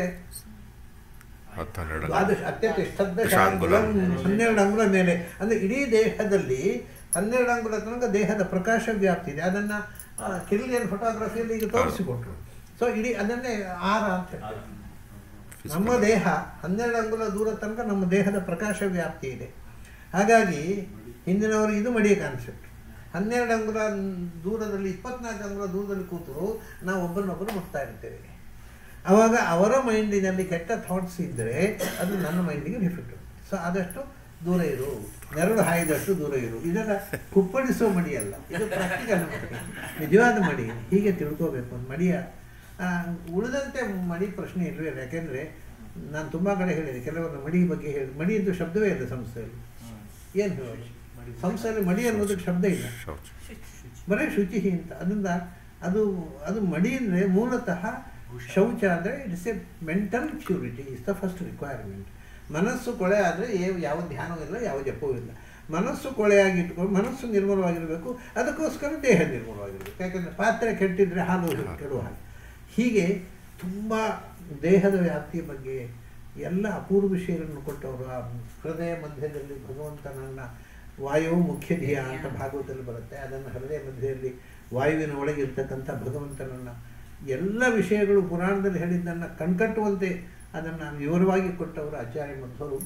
ಹತ್ತು ಹನ್ನೆರಡು ದ್ವಾದಶ ಅತ್ಯಂತ ಶ್ರದ್ಧ ದಶಾಂಗುಲ. ಹನ್ನೆರಡು ಅಂಗುಲ ಮೇಲೆ ಅಂದರೆ ಇಡೀ ದೇಹದಲ್ಲಿ ಹನ್ನೆರಡು ಅಂಗುಲ ತನಕ ದೇಹದ ಪ್ರಕಾಶ ವ್ಯಾಪ್ತಿ ಇದೆ ಅದನ್ನು ಕಿರ್ಲಿಯನ್ ಫೋಟೋಗ್ರಫಿಯಲ್ಲಿ ಈಗ ತೋರಿಸಿಕೊಟ್ರು ಸೊ ಇಡೀ ಅದನ್ನೇ ಆರ ಅಂತ ಹೇಳ್ತಾರೆ ನಮ್ಮ ದೇಹ ಹನ್ನೆರಡು ಅಂಗುಲ ದೂರ ತನಕ ನಮ್ಮ ದೇಹದ ಪ್ರಕಾಶ ವ್ಯಾಪ್ತಿ ಇದೆ ಹಾಗಾಗಿ ಹಿಂದಿನವರು ಇದು ಮಡಿಯ ಕಾನ್ಸೆಪ್ಟ್ ಹನ್ನೆರಡು ಅಂಗುಲ ದೂರದಲ್ಲಿ ಇಪ್ಪತ್ನಾಲ್ಕು ಅಂಗುಲ ದೂರದಲ್ಲಿ ಕೂತರು ನಾವು ಒಬ್ಬರನ್ನೊಬ್ಬರು ಮುಟ್ತಾ ಇರ್ತೇವೆ ಆವಾಗ ಅವರ ಮೈಂಡಿನಲ್ಲಿ ಕೆಟ್ಟ ಥಾಟ್ಸ್ ಇದ್ದರೆ ಅದು ನನ್ನ ಮೈಂಡಿಗೆ ಡಿಫೆಕ್ಟ್ ಸೊ ಆದಷ್ಟು ದೂರ ಇರು ನೆರಳು ಹಾಯ್ದಷ್ಟು ದೂರ ಇರು ಇದನ್ನು ಕುಪ್ಪಳಿಸೋ ಮಡಿ ಅಲ್ಲ ಇದು ಪ್ರಾಕ್ಟಿಕಲ್ ಮಡಿ ನಿಜವಾದ ಮಡಿ ಹೀಗೆ ತಿಳ್ಕೋಬೇಕು ಒಂದು ಮಡಿಯ ಆ, ಉಳಿದಂತೆ ಮಡಿ ಪ್ರಶ್ನೆ ಇಲ್ವೇ ಇಲ್ಲ ಯಾಕೆಂದರೆ ನಾನು ತುಂಬ ಕಡೆ ಹೇಳಿದೆ ಕೆಲವರು ಮಡಿ ಬಗ್ಗೆ ಹೇಳಿ ಮಡಿ ಅಂತ ಶಬ್ದವೇ ಇಲ್ಲ ಸಂಸ್ಥೆಯಲ್ಲಿ ಏನು ಹೇಳೋದು ಸಂಸ್ಥೆಯಲ್ಲಿ ಮಡಿ ಅನ್ನೋದಕ್ಕೆ ಶಬ್ದ ಇಲ್ಲ ಶೌಚ ಬರೀ ಶುಚಿ ಅಂತ ಅದರಿಂದ ಅದು ಅದು ಮಡಿ ಅಂದರೆ ಮೂಲತಃ ಶೌಚ ಅಂದರೆ it's a mental purity is the first requirement ಮನಸ್ಸು ಕೊಳೆ ಆದರೆ ಯಾವ ಧ್ಯಾನವೂ ಇಲ್ಲ ಯಾವ ಜಪವೂ ಇಲ್ಲ ಮನಸ್ಸು ಕೊಳೆಯಾಗಿ ಇಟ್ಕೊಂಡು ಮನಸ್ಸು ನಿರ್ಮಲವಾಗಿರಬೇಕು ಅದಕ್ಕೋಸ್ಕರ ದೇಹ ನಿರ್ಮಲವಾಗಿರಬೇಕು ಯಾಕಂದರೆ ಪಾತ್ರೆ ಕೆಟ್ಟಿದ್ರೆ ಹಾಲು ಕೆಡುವ ಹಾಗೆ ಹೀಗೆ ತುಂಬ ದೇಹದ ವ್ಯಾಪ್ತಿಯ ಬಗ್ಗೆ ಎಲ್ಲ ಅಪೂರ್ವ ವಿಷಯಗಳನ್ನು ಕೊಟ್ಟವರು ಆ ಹೃದಯ ಮಧ್ಯದಲ್ಲಿ ಭಗವಂತನನ್ನ ವಾಯು ಮುಖ್ಯ ಧ್ಯೇಯ ಅಂತ ಭಾಗವತದಲ್ಲಿ ಬರುತ್ತೆ ಅದನ್ನು ಹೃದಯ ಮಧ್ಯದಲ್ಲಿ ವಾಯುವಿನ ಒಳಗೆ ಇರ್ತಕ್ಕಂಥ ಭಗವಂತನನ್ನು ಎಲ್ಲ ವಿಷಯಗಳು ಪುರಾಣದಲ್ಲಿ ಹೇಳಿದ್ದನ್ನು ಕಣ್ಕಟ್ಟುವಂತೆ ಅದನ್ನು ನಾನು ವಿವರವಾಗಿ ಕೊಟ್ಟವರು ಆಚಾರ್ಯ ಮಧ್ವರು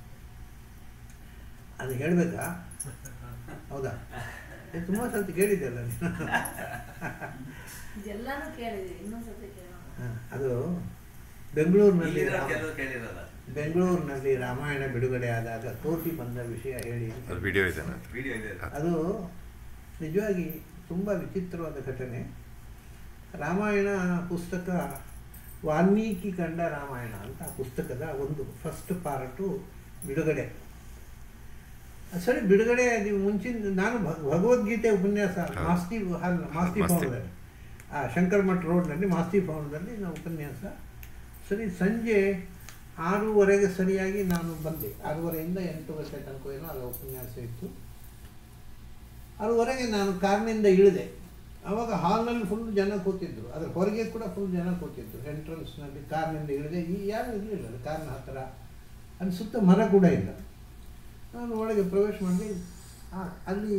ಅದು ಹೇಳಬೇಕಾ ಹೌದಾ ತುಂಬ ಸರ್ತಿ ಕೇಳಿದ್ದೆಲ್ಲ ನೀನು ಇದೆಲ್ಲಾನು ಕೇಳಿದ್ವಿ ಇನ್ನೊಂದ್ಸತಿ ಕೇಳೋಣ ಹ, ಅದು ಬೆಂಗಳೂರಿನಲ್ಲಿ ಇಲ್ಲಿರೋ ರಾಮ- ಕೆಲವರು ಕೇಳಿರಲ್ಲ ಬೆಂಗಳೂರಿನಲ್ಲಿ ರಾಮಾಯಣ ಬಿಡುಗಡೆ ಆದಾಗ ತೋಟಿ ಬಂದ ವಿಷಯ ಹೇಳಿ ಅದು ವಿಡಿಯೋ ಇದೆ ವಿಡಿಯೋ ಇದೆ ಅದು ನಿಜವಾಗಿ ತುಂಬ ವಿಚಿತ್ರವಾದ ಘಟನೆ ರಾಮಾಯಣ ಪುಸ್ತಕ ವಾಲ್ಮೀಕಿ ಕಂಡ ರಾಮಾಯಣ ಅಂತ ಆ ಪುಸ್ತಕದ ಒಂದು ಫಸ್ಟ್ ಪಾರ್ಟು ಬಿಡುಗಡೆ ಸರಿ ಬಿಡುಗಡೆ ನೀವು ಮುಂಚಿನ ನಾನು ಭಗ್- ಭಗವದ್ಗೀತೆ ಉಪನ್ಯಾಸ ಹೌದು. ಮಾಸ್ತಿ ಹಾಲ್ ಮಾಸ್ತಿ ಮಾಸ್ತಿ. ಭವನದಲ್ಲಿ ಆ ಶಂಕರ್ ಮಠ್ ರೋಡ್ನಲ್ಲಿ ಮಾಸ್ತಿ ಭವನದಲ್ಲಿ ನಾವು ಉಪನ್ಯಾಸ ಸರಿ ಸಂಜೆ ಆರೂವರೆಗೆ ಸರಿಯಾಗಿ ನಾನು ಬಂದೆ ಆರೂವರೆಯಿಂದ ಎಂಟು ಗಂಟೆ ತನಕ ಏನೋ ಅದು ಉಪನ್ಯಾಸ ಇತ್ತು ಆರೂವರೆಗೆ ನಾನು ಕಾರ್ನಿಂದ ಇಳಿದೆ ಆವಾಗ ಹಾಲ್ನಲ್ಲಿ ಫುಲ್ ಜನ ಕೂತಿದ್ರು ಅದ್ರ ಹೊರಗೆ ಕೂಡ ಫುಲ್ ಜನ ಕೂತಿದ್ರು ಎಂಟ್ರೆನ್ಸ್ನಲ್ಲಿ ಕಾರ್ನಿಂದ ಇಳಿದೆ ಈ ಯಾರು ಇರಲಿಲ್ಲ ಕಾರ್ನ ಹತ್ತಿರ ಅಲ್ಲಿ ಸುತ್ತ ಮರ ಕೂಡ ಇಲ್ಲ ನಾನು ಒಳಗೆ ಪ್ರವೇಶ ಮಾಡಿ ಆ, ಅಲ್ಲಿ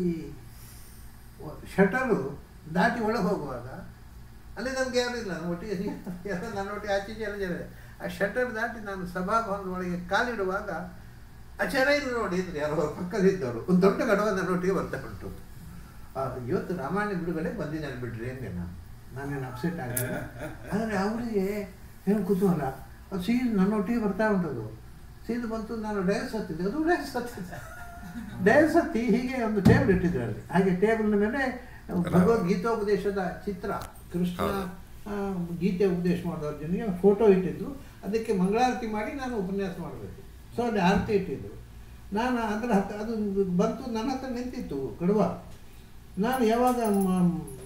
ಶಟರು ದಾಟಿ ಒಳಗೆ ಹೋಗುವಾಗ ಅಲ್ಲಿ ನಮ್ಗೆ ಯಾರು ಇಲ್ಲ ನಾನು ಒಟ್ಟಿಗೆ ಎಲ್ಲ ನನ್ನ ಒಟ್ಟಿಗೆ ಆಚೀಚೆ ಎಲ್ಲ ಜನ ಇದೆ. ಆ ಶಟರ್ ದಾಟಿ ನಾನು ಸಭಾಭವನದ ಒಳಗೆ ಕಾಲಿಡುವಾಗ ಆಚಾರ್ಯರು ನೋಡಿ ಇದ್ರು ಯಾರೋ ಅವ್ರ ಪಕ್ಕದಿದ್ದವರು ಒಂದು ದೊಡ್ಡ ಗಡವ ನನ್ನ ಒಟ್ಟಿಗೆ ಬರ್ತಾ ಉಂಟು ಆ, ಇವತ್ತು ರಾಮಾಯಣ ಬಿಡುಗಡೆ ಬಂದಿದ್ದಾನೆ ಬಿಡ್ರಿ ಅಂದೆ ನಾನು ನಾನೇನು ಅಪ್ಸೆಟ್ ಆಗಿಲ್ಲ ಆದರೆ ಅವರಿಗೆ ಏನು ಕುತೂಹಲ ಅದು ಸೀದ್ ನನ್ನೊಟ್ಟಿಗೆ ಬರ್ತಾ ಉಂಟದು ಸೀದು ಬಂತು ನಾನು ಡಯಸ್ ಹತ್ತಿದ್ದೆ ಅದು ಡಯಸ್ ಹತ್ತಿದ್ದೆ ಡಯಸ್ ಹತ್ತಿ ಹೀಗೆ ಒಂದು ಟೇಬಲ್ ಇಟ್ಟಿದ್ರು ಅಲ್ಲಿ ಹಾಗೆ ಟೇಬಲ್ನ ಮೇಲೆ ಭಗವದ್ಗೀತೋಪದೇಶದ ಚಿತ್ರ ಕೃಷ್ಣ ಹೌದು. ಆ, ಗೀತೆ ಉಪದೇಶ ಮಾಡಿದ ಅರ್ಜುನಿಗೆ ಫೋಟೋ ಇಟ್ಟಿದ್ದು ಅದಕ್ಕೆ ಮಂಗಳಾರತಿ ಮಾಡಿ ನಾನು ಉಪನ್ಯಾಸ ಮಾಡಬೇಕು ಸೊ ಅಲ್ಲಿ ಆರತಿ ಇಟ್ಟಿದ್ದು ನಾನು ಅದರ ಹತ್ರ ಅದು ಬಂತು ನನ್ನ ಹತ್ರ ನಿಂತಿತ್ತು ಕಡುವ ನಾನು ಯಾವಾಗ ಮ-